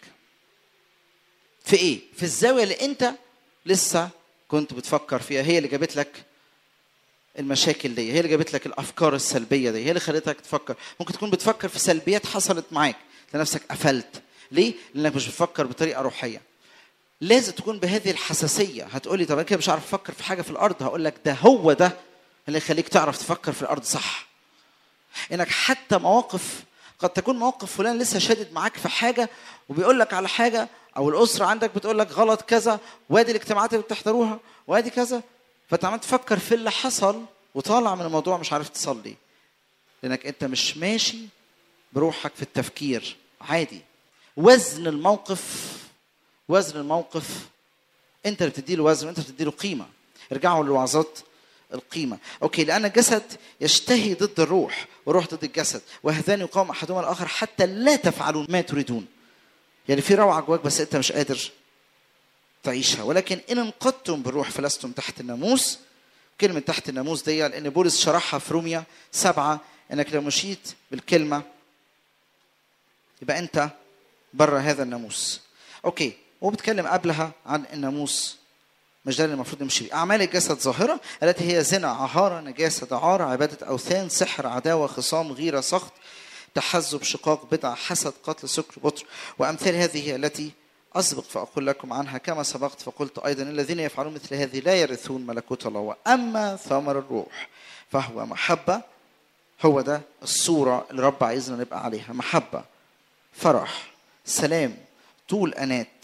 في ايه في الزاويه اللي انت لسه كنت بتفكر فيها هي اللي جابت لك المشاكل دي هي اللي جابت لك الافكار السلبيه دي هي اللي خلتك تفكر ممكن تكون بتفكر في سلبيات حصلت معاك تلاقي نفسك قفلت ليه لانك مش بتفكر بطريقه روحيه لازم تكون بهذه الحساسيه هتقولي طب انا كده مش عارف افكر في حاجه في الارض هقول لك ده هو ده اللي يخليك تعرف تفكر في الارض صح انك حتى مواقف قد تكون موقف فلان لسه شادد معاك في حاجه وبيقول لك على حاجه او الاسره عندك بتقول لك غلط كذا وادي الاجتماعات اللي بتحضروها وادي كذا فانت عمال تفكر في اللي حصل وطالع من الموضوع مش عارف تصلي لانك انت مش ماشي بروحك في التفكير عادي وزن الموقف وزن الموقف انت اللي بتديله وزن وانت بتديله قيمه ارجعوا للوعظات القيمة أوكي لأن الجسد يشتهي ضد الروح والروح ضد الجسد وهذان يقاوم أحدهما الآخر حتى لا تفعلون ما تريدون يعني في روعة جواك بس أنت مش قادر تعيشها ولكن إن انقضتم بالروح فلستم تحت الناموس كلمة تحت الناموس دي لأن بولس شرحها في روميا سبعة إنك لو مشيت بالكلمة يبقى أنت بره هذا الناموس أوكي وبتكلم قبلها عن الناموس مش ده اللي المفروض نمشي بيه أعمال الجسد ظاهرة التي هي زنا عهارة نجاسة دعارة عبادة أوثان سحر عداوة خصام غيرة سخط تحزب شقاق بدعة حسد قتل سكر بطر وأمثال هذه هي التي أسبق فأقول لكم عنها كما سبقت فقلت أيضا الذين يفعلون مثل هذه لا يرثون ملكوت الله وأما ثمر الروح فهو محبة هو ده الصورة اللي رب عايزنا نبقى عليها محبة فرح سلام طول أنات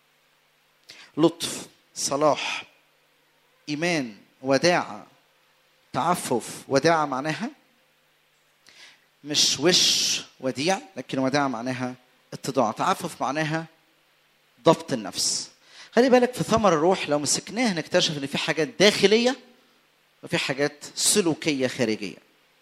لطف صلاح إيمان وداعة تعفف وداعة معناها مش وش وديع لكن وداعة معناها اتضاع تعفف معناها ضبط النفس خلي بالك في ثمر الروح لو مسكناه نكتشف ان في حاجات داخليه وفي حاجات سلوكيه خارجيه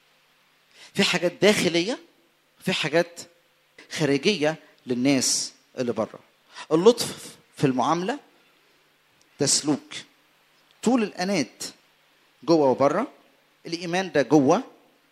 في حاجات داخليه وفي حاجات خارجيه للناس اللي بره اللطف في المعامله ده سلوك طول الانات جوه وبره الايمان ده جوه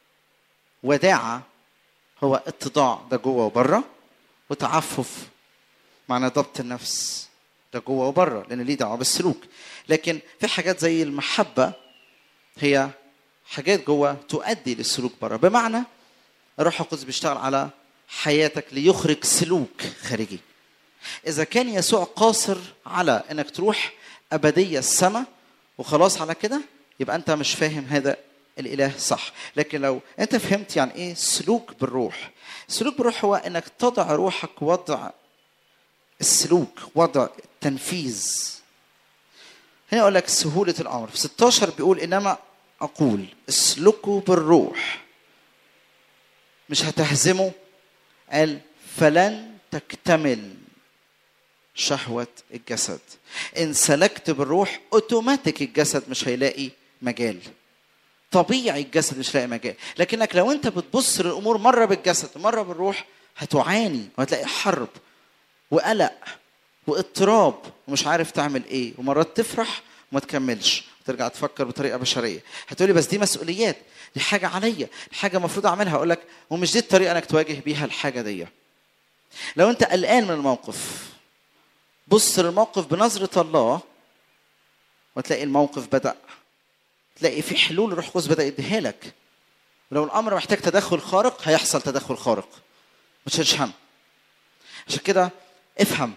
وداعه هو اتضاع ده جوه وبره وتعفف معنى ضبط النفس ده جوه وبره لان ليه دعوه بالسلوك لكن في حاجات زي المحبه هي حاجات جوه تؤدي للسلوك بره بمعنى الروح القدس بيشتغل على حياتك ليخرج سلوك خارجي اذا كان يسوع قاصر على انك تروح ابديه السماء وخلاص على كده يبقى انت مش فاهم هذا الاله صح لكن لو انت فهمت يعني ايه سلوك بالروح السلوك بالروح هو انك تضع روحك وضع السلوك وضع التنفيذ هنا اقول لك سهوله الامر في 16 بيقول انما اقول اسلكوا بالروح مش هتهزموا قال فلن تكتمل شهوة الجسد إن سلكت بالروح أوتوماتيك الجسد مش هيلاقي مجال طبيعي الجسد مش هيلاقي مجال لكنك لو أنت بتبص للأمور مرة بالجسد ومرة بالروح هتعاني وهتلاقي حرب وقلق واضطراب ومش عارف تعمل ايه ومرات تفرح وما تكملش ترجع تفكر بطريقه بشريه هتقولي بس دي مسؤوليات دي حاجه عليا دي حاجه المفروض اعملها اقول لك ومش دي الطريقه انك تواجه بيها الحاجه دي لو انت قلقان من الموقف بص للموقف بنظره الله وتلاقي الموقف بدا تلاقي في حلول الروح القدس بدا يديها لك ولو الامر محتاج تدخل خارق هيحصل تدخل خارق ما تشيلش هم عشان كده افهم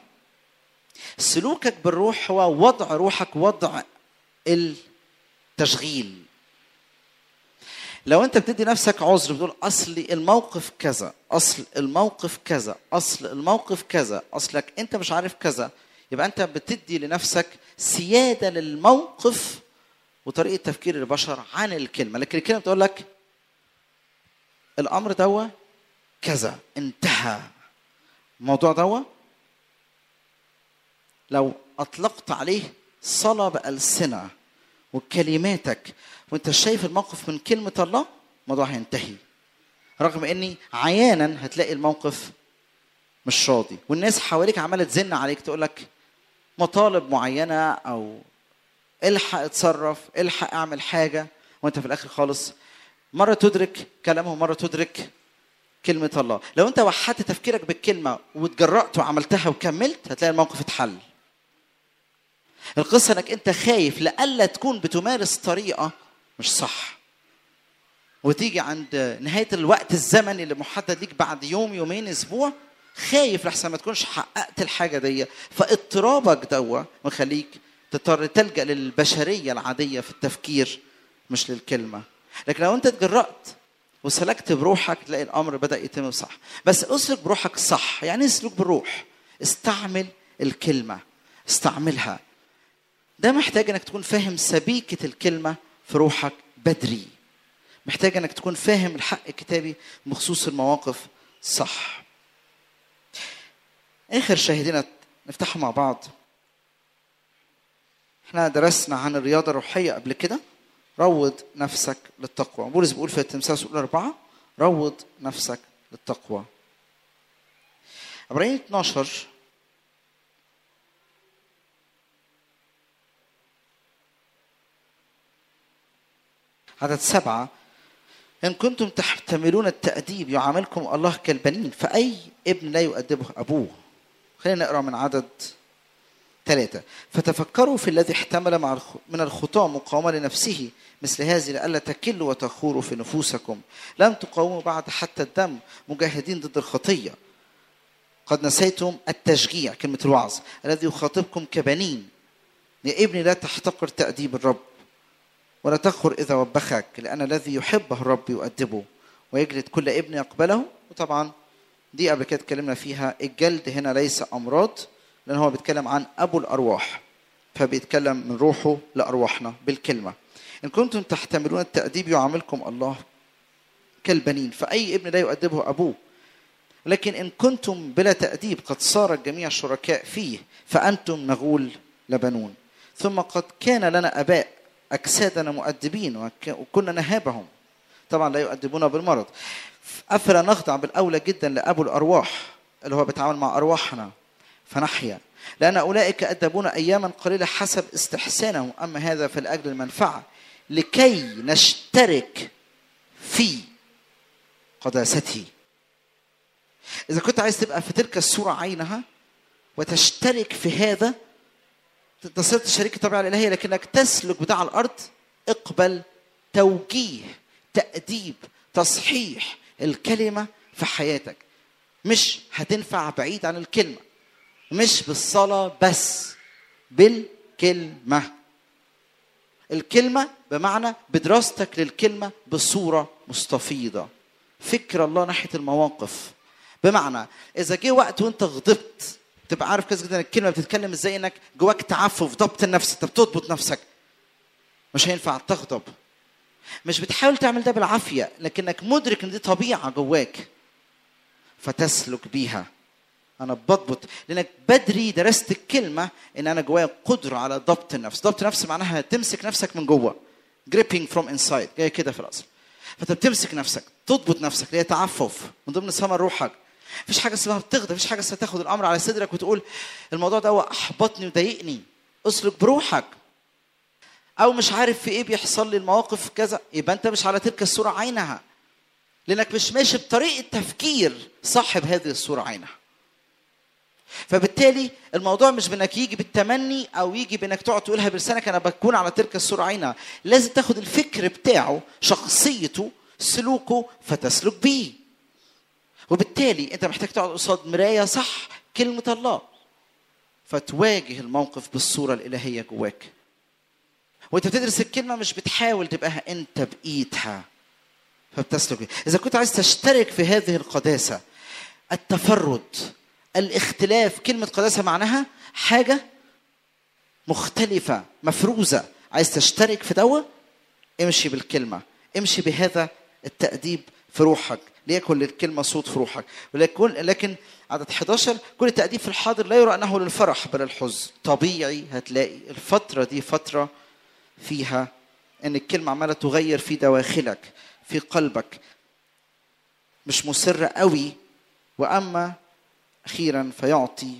سلوكك بالروح هو وضع روحك وضع التشغيل لو انت بتدي نفسك عذر بتقول اصل الموقف كذا اصل الموقف كذا اصل الموقف كذا اصلك انت مش عارف كذا يبقى انت بتدي لنفسك سياده للموقف وطريقه تفكير البشر عن الكلمه لكن الكلمه بتقول لك الامر دوا كذا انتهى الموضوع دوا لو اطلقت عليه صلب السنه وكلماتك وانت شايف الموقف من كلمه الله الموضوع هينتهي رغم اني عيانا هتلاقي الموقف مش راضي والناس حواليك عماله تزن عليك تقول لك مطالب معينه او الحق اتصرف الحق اعمل حاجه وانت في الاخر خالص مره تدرك كلامه مره تدرك كلمه الله لو انت وحدت تفكيرك بالكلمه واتجرأت وعملتها وكملت هتلاقي الموقف اتحل القصه انك انت خايف لألا تكون بتمارس طريقه مش صح وتيجي عند نهايه الوقت الزمني اللي محدد ليك بعد يوم يومين اسبوع خايف لحسن ما تكونش حققت الحاجه دي فاضطرابك دوا مخليك تضطر تلجا للبشريه العاديه في التفكير مش للكلمه لكن لو انت اتجرأت وسلكت بروحك تلاقي الامر بدا يتم صح بس اسلك بروحك صح يعني اسلك بالروح استعمل الكلمه استعملها ده محتاج انك تكون فاهم سبيكه الكلمه في روحك بدري محتاج انك تكون فاهم الحق الكتابي بخصوص المواقف صح اخر شاهدين نفتحها مع بعض احنا درسنا عن الرياضه الروحيه قبل كده روض نفسك للتقوى بولس بيقول في التمثال الاولى اربعه روض نفسك للتقوى عبرين 12 عدد سبعة إن كنتم تحتملون التأديب يعاملكم الله كالبنين فأي ابن لا يؤدبه أبوه خلينا نقرأ من عدد ثلاثة فتفكروا في الذي احتمل مع من الخطاة مقاومة لنفسه مثل هذه لئلا تكلوا وتخوروا في نفوسكم لم تقاوموا بعد حتى الدم مجاهدين ضد الخطية قد نسيتم التشجيع كلمة الوعظ الذي يخاطبكم كبنين يا ابني لا تحتقر تأديب الرب ولا تخر إذا وبخك لأن الذي يحبه الرب يؤدبه ويجلد كل ابن يقبله وطبعا دي قبل كده اتكلمنا فيها الجلد هنا ليس أمراض لأن هو بيتكلم عن أبو الأرواح فبيتكلم من روحه لأرواحنا بالكلمة إن كنتم تحتملون التأديب يعاملكم الله كالبنين فأي ابن لا يؤدبه أبوه لكن إن كنتم بلا تأديب قد صار الجميع شركاء فيه فأنتم نغول لبنون ثم قد كان لنا أباء أجسادنا مؤدبين وكنا نهابهم طبعا لا يؤدبون بالمرض أفلا نخضع بالأولى جدا لأبو الأرواح اللي هو بيتعامل مع أرواحنا فنحيا لأن أولئك أدبونا أياما قليلة حسب استحسانهم أما هذا فلأجل المنفعة لكي نشترك في قداسته إذا كنت عايز تبقى في تلك الصورة عينها وتشترك في هذا تصير شريك الطبيعة الإلهية لكنك تسلك بتاع الأرض اقبل توجيه تأديب تصحيح الكلمة في حياتك مش هتنفع بعيد عن الكلمة مش بالصلاة بس بالكلمة الكلمة بمعنى بدراستك للكلمة بصورة مستفيضة فكر الله ناحية المواقف بمعنى إذا جه وقت وأنت غضبت تبقى عارف كويس جدا الكلمة بتتكلم إزاي إنك جواك تعفف ضبط النفس أنت بتضبط نفسك مش هينفع تغضب مش بتحاول تعمل ده بالعافية لكنك مدرك إن دي طبيعة جواك فتسلك بيها انا بضبط لانك بدري درست الكلمه ان انا جوايا قدره على ضبط النفس ضبط النفس معناها تمسك نفسك من جوه gripping from inside جاي كده في الاصل فانت بتمسك نفسك تضبط نفسك اللي هي تعفف من ضمن ثمر روحك مفيش حاجه اسمها بتغضب مفيش حاجه اسمها تاخد الامر على صدرك وتقول الموضوع ده هو احبطني وضايقني اسلك بروحك او مش عارف في ايه بيحصل لي المواقف كذا يبقى انت مش على تلك الصوره عينها لانك مش ماشي بطريقه تفكير صاحب هذه الصوره عينها فبالتالي الموضوع مش بانك يجي بالتمني او يجي بانك تقعد تقولها بلسانك انا بكون على تلك الصوره عينها لازم تاخد الفكر بتاعه شخصيته سلوكه فتسلك بيه وبالتالي انت محتاج تقعد قصاد مرايه صح كلمه الله فتواجه الموقف بالصوره الالهيه جواك وانت بتدرس الكلمه مش بتحاول تبقى انت بايدها فبتسلك بها إذا كنت عايز تشترك في هذه القداسة التفرد الاختلاف كلمة قداسة معناها حاجة مختلفة مفروزة عايز تشترك في دوا امشي بالكلمة امشي بهذا التأديب في روحك ليكن للكلمة صوت في روحك ولكن لكن عدد 11 كل التأديب في الحاضر لا يرى أنه للفرح بل الحزن طبيعي هتلاقي الفترة دي فترة فيها ان الكلمة عمالة تغير في دواخلك في قلبك مش مسرة قوي وأما أخيرا فيعطي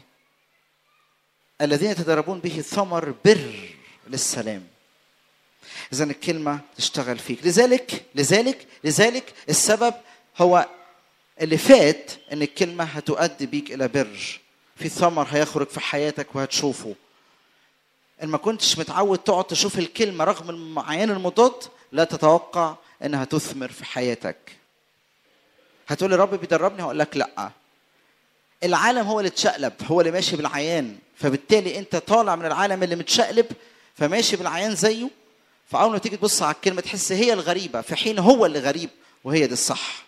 الذين يتدربون به ثمر بر للسلام إذا الكلمة تشتغل فيك لذلك لذلك لذلك السبب هو اللي فات ان الكلمة هتؤدي بيك إلى بر في ثمر هيخرج في حياتك وهتشوفه ان ما كنتش متعود تقعد تشوف الكلمة رغم المعايير المضاد لا تتوقع انها تثمر في حياتك هتقول لي رب بيدربني هقول لك لا العالم هو اللي اتشقلب هو اللي ماشي بالعيان فبالتالي انت طالع من العالم اللي متشقلب فماشي بالعيان زيه فاول ما تيجي تبص على الكلمه تحس هي الغريبه في حين هو اللي غريب وهي دي الصح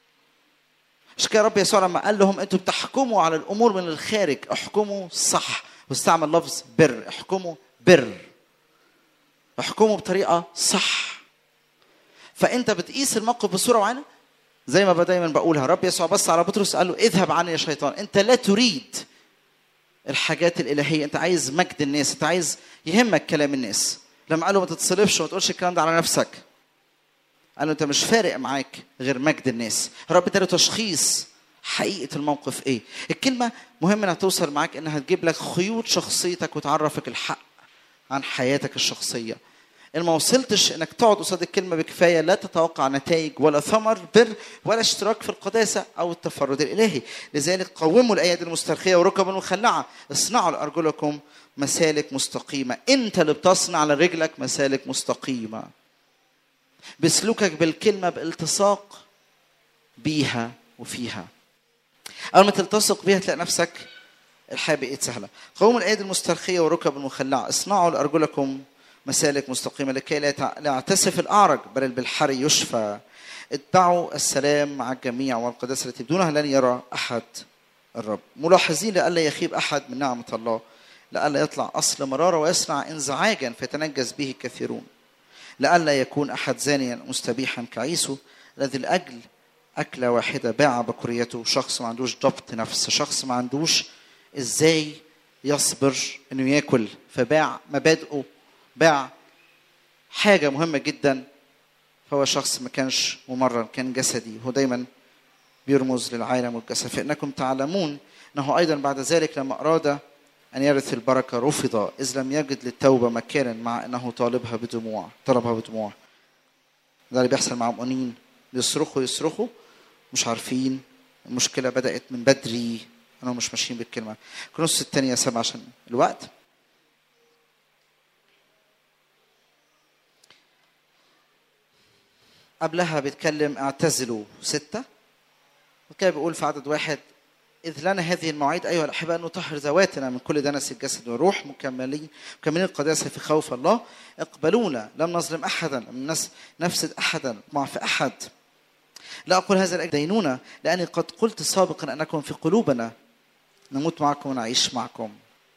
عشان كده رب يسوع لما قال لهم انتوا بتحكموا على الامور من الخارج احكموا صح واستعمل لفظ بر احكموا بر احكموا بطريقه صح فانت بتقيس الموقف بصوره معينه زي ما دايما بقولها رب يسوع بص على بطرس قال له اذهب عني يا شيطان انت لا تريد الحاجات الالهيه انت عايز مجد الناس انت عايز يهمك كلام الناس لما قال له ما تتصلبش وما تقولش الكلام ده على نفسك قال له انت مش فارق معاك غير مجد الناس رب اداله تشخيص حقيقه الموقف ايه الكلمه مهم انها توصل معاك انها تجيب لك خيوط شخصيتك وتعرفك الحق عن حياتك الشخصيه ان ما وصلتش انك تقعد قصاد الكلمه بكفايه لا تتوقع نتائج ولا ثمر بر ولا اشتراك في القداسه او التفرد الالهي لذلك قوموا الايادي المسترخيه وركبا المخلعه اصنعوا لارجلكم مسالك مستقيمه انت اللي بتصنع لرجلك مسالك مستقيمه بسلوكك بالكلمه بالتصاق بيها وفيها اول ما تلتصق بيها تلاقي نفسك الحياه بقت سهله قوموا الايادي المسترخيه وركب المخلعه اصنعوا لارجلكم مسالك مستقيمه لكي لا يعتسف الاعرج بل بالحري يشفى اتبعوا السلام مع الجميع والقداسه التي بدونها لن يرى احد الرب ملاحظين لئلا يخيب احد من نعمه الله لئلا يطلع اصل مراره ويصنع انزعاجا فيتنجس به الكثيرون لئلا يكون احد زانيا مستبيحا كعيسو الذي لاجل اكله واحده باع بكوريته شخص ما عندوش ضبط نفس شخص ما عندوش ازاي يصبر انه ياكل فباع مبادئه باع حاجة مهمة جدا فهو شخص ما كانش ممرن كان جسدي هو دايما بيرمز للعالم والجسد فإنكم تعلمون أنه أيضا بعد ذلك لما أراد أن يرث البركة رفض إذ لم يجد للتوبة مكانا مع أنه طالبها بدموع طلبها بدموع ده اللي بيحصل مع مؤمنين يصرخوا يصرخوا مش عارفين المشكلة بدأت من بدري أنهم مش ماشيين بالكلمة كنص الثانية سبعة عشان الوقت قبلها بيتكلم اعتزلوا ستة وكان بيقول في عدد واحد إذ لنا هذه المواعيد أيها الأحباء أن نطهر ذواتنا من كل دنس الجسد والروح مكملين مكملين القداسة في خوف الله اقبلونا لم نظلم أحدا لم نفسد أحدا مع في أحد لا أقول هذا لأجل دينونة لأني قد قلت سابقا أنكم في قلوبنا نموت معكم ونعيش معكم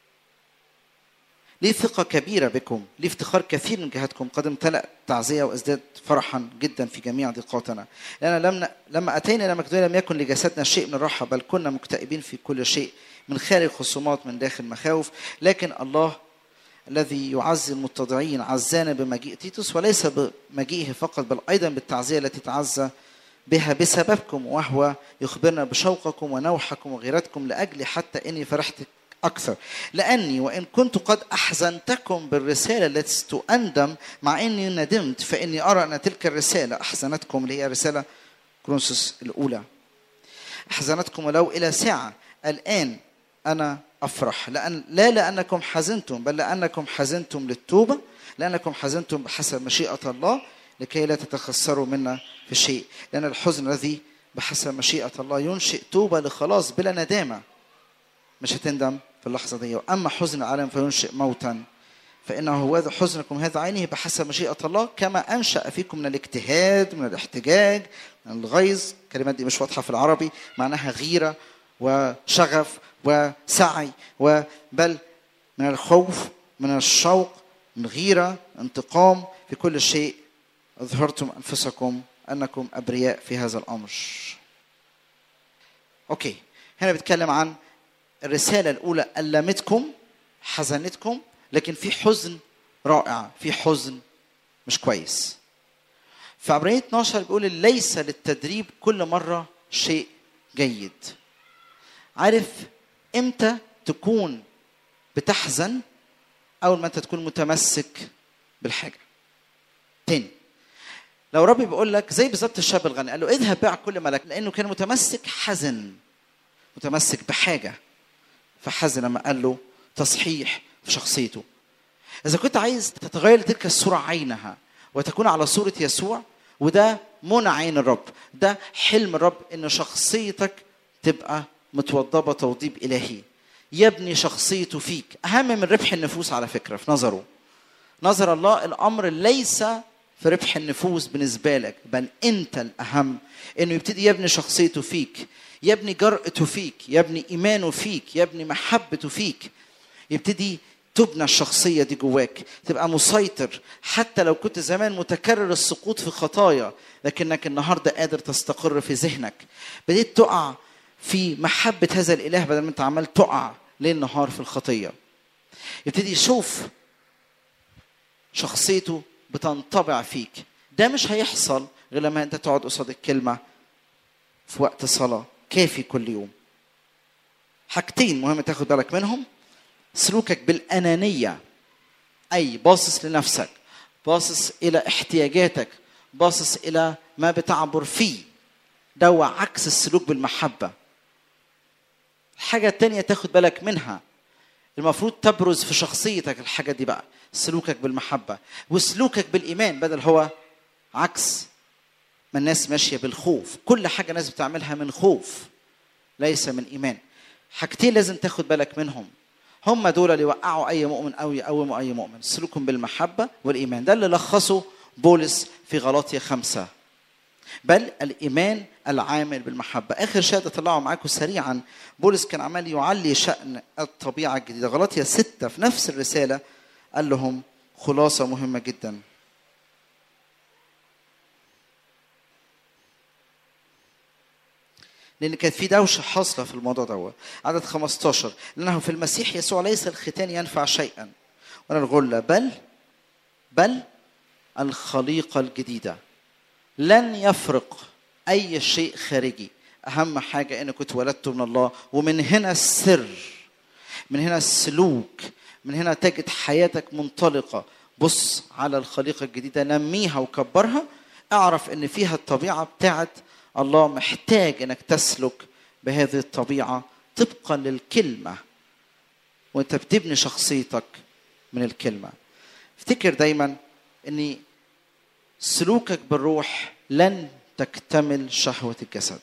لي ثقة كبيرة بكم لي افتخار كثير من جهتكم قد امتلأ تعزية وازداد فرحا جدا في جميع ضيقاتنا لأن لما لما أتينا إلى مقدونيا لم يكن لجسدنا شيء من الراحة بل كنا مكتئبين في كل شيء من خارج خصومات من داخل مخاوف لكن الله الذي يعزي المتضعين عزانا بمجيء تيتوس وليس بمجيئه فقط بل أيضا بالتعزية التي تعزى بها بسببكم وهو يخبرنا بشوقكم ونوحكم وغيرتكم لأجلي حتى إني فرحت أكثر لأني وإن كنت قد أحزنتكم بالرسالة التي تؤندم مع إني ندمت فإني أرى أن تلك الرسالة أحزنتكم اللي هي رسالة كرونسوس الأولى أحزنتكم ولو إلى ساعة الآن أنا أفرح لأن لا لأنكم حزنتم بل لأنكم حزنتم للتوبة لأنكم حزنتم بحسب مشيئة الله لكي لا تتخسروا منا في شيء لأن الحزن الذي بحسب مشيئة الله ينشئ توبة لخلاص بلا ندامة مش هتندم في اللحظة دي وأما حزن العالم فينشئ موتا فإنه هو حزنكم هذا عينه بحسب مشيئة الله كما أنشأ فيكم من الاجتهاد من الاحتجاج من الغيظ الكلمات دي مش واضحة في العربي معناها غيرة وشغف وسعي وبل من الخوف من الشوق من غيرة انتقام في كل شيء أظهرتم أنفسكم أنكم أبرياء في هذا الأمر أوكي هنا بيتكلم عن الرسالة الأولى ألمتكم حزنتكم لكن في حزن رائع في حزن مش كويس في عبرية 12 بيقول ليس للتدريب كل مرة شيء جيد عارف امتى تكون بتحزن اول ما انت تكون متمسك بالحاجه تاني لو ربي بيقول لك زي بالظبط الشاب الغني قال له اذهب بيع كل ملك لانه كان متمسك حزن متمسك بحاجه فحزن لما قال له تصحيح في شخصيته اذا كنت عايز تتغير تلك الصوره عينها وتكون على صوره يسوع وده منى عين الرب ده حلم الرب ان شخصيتك تبقى متوضبه توضيب الهي يبني شخصيته فيك اهم من ربح النفوس على فكره في نظره نظر الله الامر ليس في ربح النفوس بالنسبه لك بل انت الاهم انه يبتدي يبني شخصيته فيك يبني جرأته فيك يبني ايمانه فيك يبني محبته فيك يبتدي تبنى الشخصية دي جواك تبقى مسيطر حتى لو كنت زمان متكرر السقوط في خطايا لكنك النهاردة قادر تستقر في ذهنك بديت تقع في محبة هذا الإله بدل ما أنت عمال تقع ليل نهار في الخطية يبتدي يشوف شخصيته بتنطبع فيك ده مش هيحصل غير لما أنت تقعد قصاد الكلمة في وقت صلاة كافي كل يوم حاجتين مهم تاخد بالك منهم سلوكك بالأنانية أي باصص لنفسك باصص إلى احتياجاتك باصص إلى ما بتعبر فيه ده عكس السلوك بالمحبة الحاجة التانية تاخد بالك منها المفروض تبرز في شخصيتك الحاجة دي بقى سلوكك بالمحبة وسلوكك بالإيمان بدل هو عكس ما الناس ماشية بالخوف كل حاجة الناس بتعملها من خوف ليس من إيمان حاجتين لازم تاخد بالك منهم هم دول اللي يوقعوا أي مؤمن أو يقوموا أي مؤمن سلوكهم بالمحبة والإيمان ده اللي لخصه بولس في غلاطية خمسة بل الإيمان العامل بالمحبة آخر شهادة طلعوا معاكم سريعا بولس كان عمال يعلي شأن الطبيعة الجديدة غلاطية ستة في نفس الرسالة قال لهم خلاصة مهمة جدا لان كانت في دوشه حاصله في الموضوع دوت عدد 15 لانه في المسيح يسوع ليس الختان ينفع شيئا ولا الغله بل بل الخليقه الجديده لن يفرق اي شيء خارجي اهم حاجه انك اتولدت من الله ومن هنا السر من هنا السلوك من هنا تجد حياتك منطلقه بص على الخليقه الجديده نميها وكبرها اعرف ان فيها الطبيعه بتاعت الله محتاج انك تسلك بهذه الطبيعه طبقا للكلمه وانت بتبني شخصيتك من الكلمه افتكر دايما ان سلوكك بالروح لن تكتمل شهوه الجسد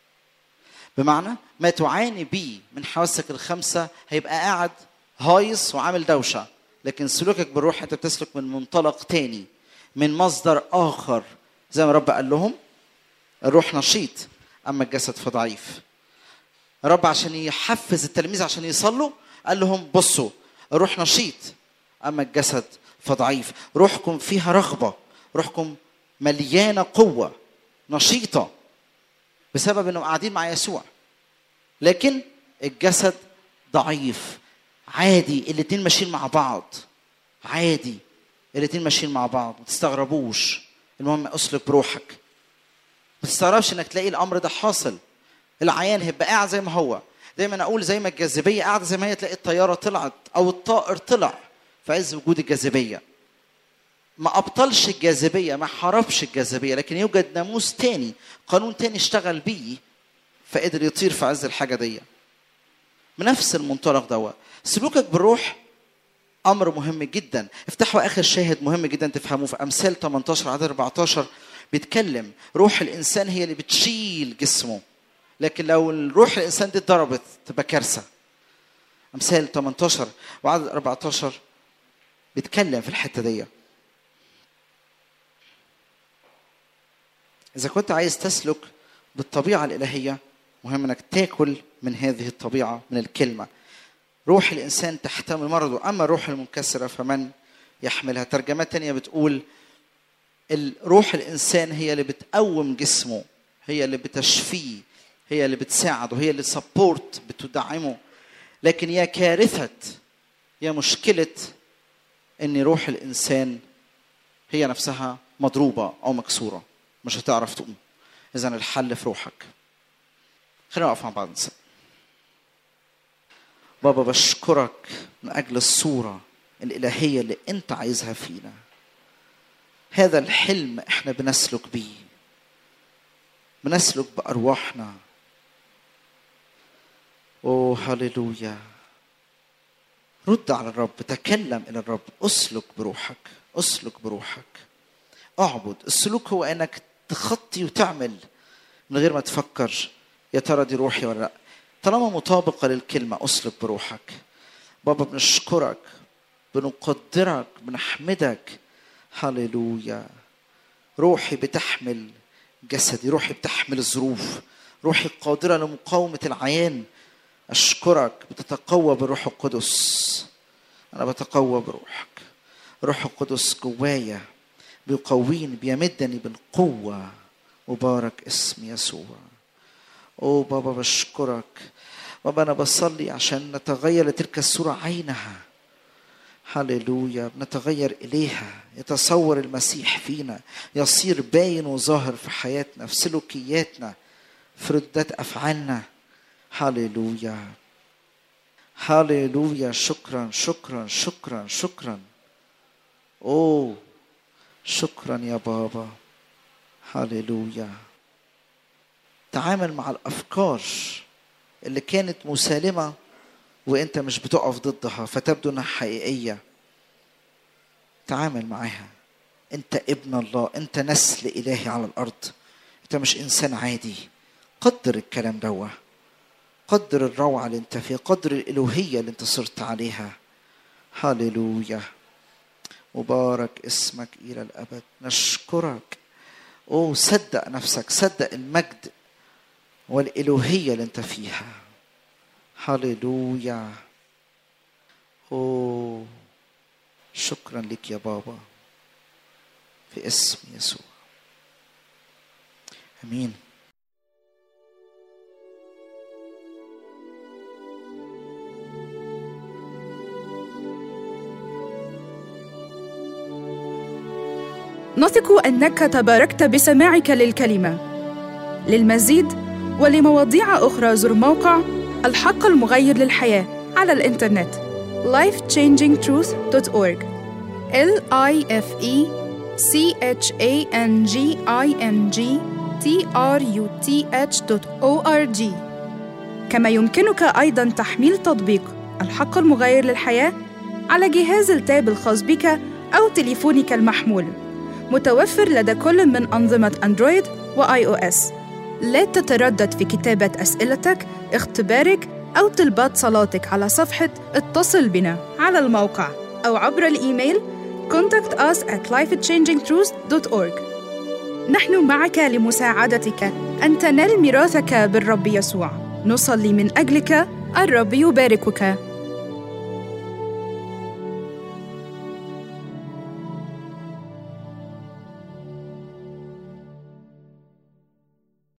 بمعنى ما تعاني بيه من حواسك الخمسه هيبقى قاعد هايص وعامل دوشه لكن سلوكك بالروح انت بتسلك من منطلق تاني من مصدر اخر زي ما رب قال لهم الروح نشيط اما الجسد فضعيف الرب عشان يحفز التلاميذ عشان يصلوا قال لهم بصوا الروح نشيط اما الجسد فضعيف روحكم فيها رغبه روحكم مليانه قوه نشيطه بسبب انهم قاعدين مع يسوع لكن الجسد ضعيف عادي الاتنين ماشيين مع بعض عادي الاتنين ماشيين مع بعض ما تستغربوش المهم اسلك بروحك ما تستغربش انك تلاقي الامر ده حاصل العيان هيبقى قاعد زي ما هو دايما اقول زي ما الجاذبيه قاعده زي ما هي تلاقي الطياره طلعت او الطائر طلع في عز وجود الجاذبيه ما ابطلش الجاذبيه ما حاربش الجاذبيه لكن يوجد ناموس تاني قانون تاني اشتغل بيه فقدر يطير في عز الحاجه دي بنفس المنطلق دوت سلوكك بالروح امر مهم جدا افتحوا اخر شاهد مهم جدا تفهموه في امثال 18 عدد 14 بيتكلم روح الانسان هي اللي بتشيل جسمه لكن لو الروح الانسان دي اتضربت تبقى كارثه امثال 18 وعدد 14 بيتكلم في الحته دي اذا كنت عايز تسلك بالطبيعه الالهيه مهم انك تاكل من هذه الطبيعه من الكلمه روح الانسان تحتمل مرضه اما الروح المنكسره فمن يحملها ترجمات تانية بتقول الروح الانسان هي اللي بتقوم جسمه هي اللي بتشفيه هي اللي بتساعده هي اللي سبورت بتدعمه لكن يا كارثه يا مشكله ان روح الانسان هي نفسها مضروبه او مكسوره مش هتعرف تقوم اذا الحل في روحك خلينا نقف مع بعض نسأل بابا بشكرك من اجل الصوره الالهيه اللي انت عايزها فينا هذا الحلم احنا بنسلك بيه بنسلك بارواحنا اوه هللويا رد على الرب تكلم الى الرب اسلك بروحك اسلك بروحك اعبد السلوك هو انك تخطي وتعمل من غير ما تفكر يا ترى دي روحي ولا لا طالما مطابقة للكلمة أسلك بروحك بابا بنشكرك بنقدرك بنحمدك هللويا روحي بتحمل جسدي روحي بتحمل الظروف روحي قادرة لمقاومة العيان أشكرك بتتقوى بالروح القدس أنا بتقوى بروحك روح القدس جوايا بيقويني بيمدني بالقوة مبارك اسم يسوع أوه بابا بشكرك بابا أنا بصلي عشان نتغير لتلك الصورة عينها هللويا نتغير إليها يتصور المسيح فينا يصير باين وظاهر في حياتنا في سلوكياتنا في ردات أفعالنا هللويا هللويا شكرا شكرا شكرا شكرا أوه شكرا يا بابا هللويا تعامل مع الافكار اللي كانت مسالمه وانت مش بتقف ضدها فتبدو انها حقيقيه تعامل معاها انت ابن الله انت نسل الهي على الارض انت مش انسان عادي قدر الكلام دوا قدر الروعه اللي انت فيها قدر الالوهيه اللي انت صرت عليها هللويا مبارك اسمك الى الابد نشكرك اوه صدق نفسك صدق المجد والالوهيه اللي انت فيها هللويا اوه شكرا لك يا بابا في اسم يسوع امين نثق انك تباركت بسماعك للكلمه للمزيد ولمواضيع اخرى زر موقع الحق المغير للحياه على الانترنت lifechangingtruth.org l i f e c h a n g i n g t r u t h.org كما يمكنك ايضا تحميل تطبيق الحق المغير للحياه على جهاز التاب الخاص بك او تليفونك المحمول متوفر لدى كل من أنظمة أندرويد وآي أو إس. لا تتردد في كتابة أسئلتك، اختبارك أو طلبات صلاتك على صفحة اتصل بنا على الموقع أو عبر الإيميل contact us at lifechangingtruth.org نحن معك لمساعدتك أن تنال ميراثك بالرب يسوع نصلي من أجلك الرب يباركك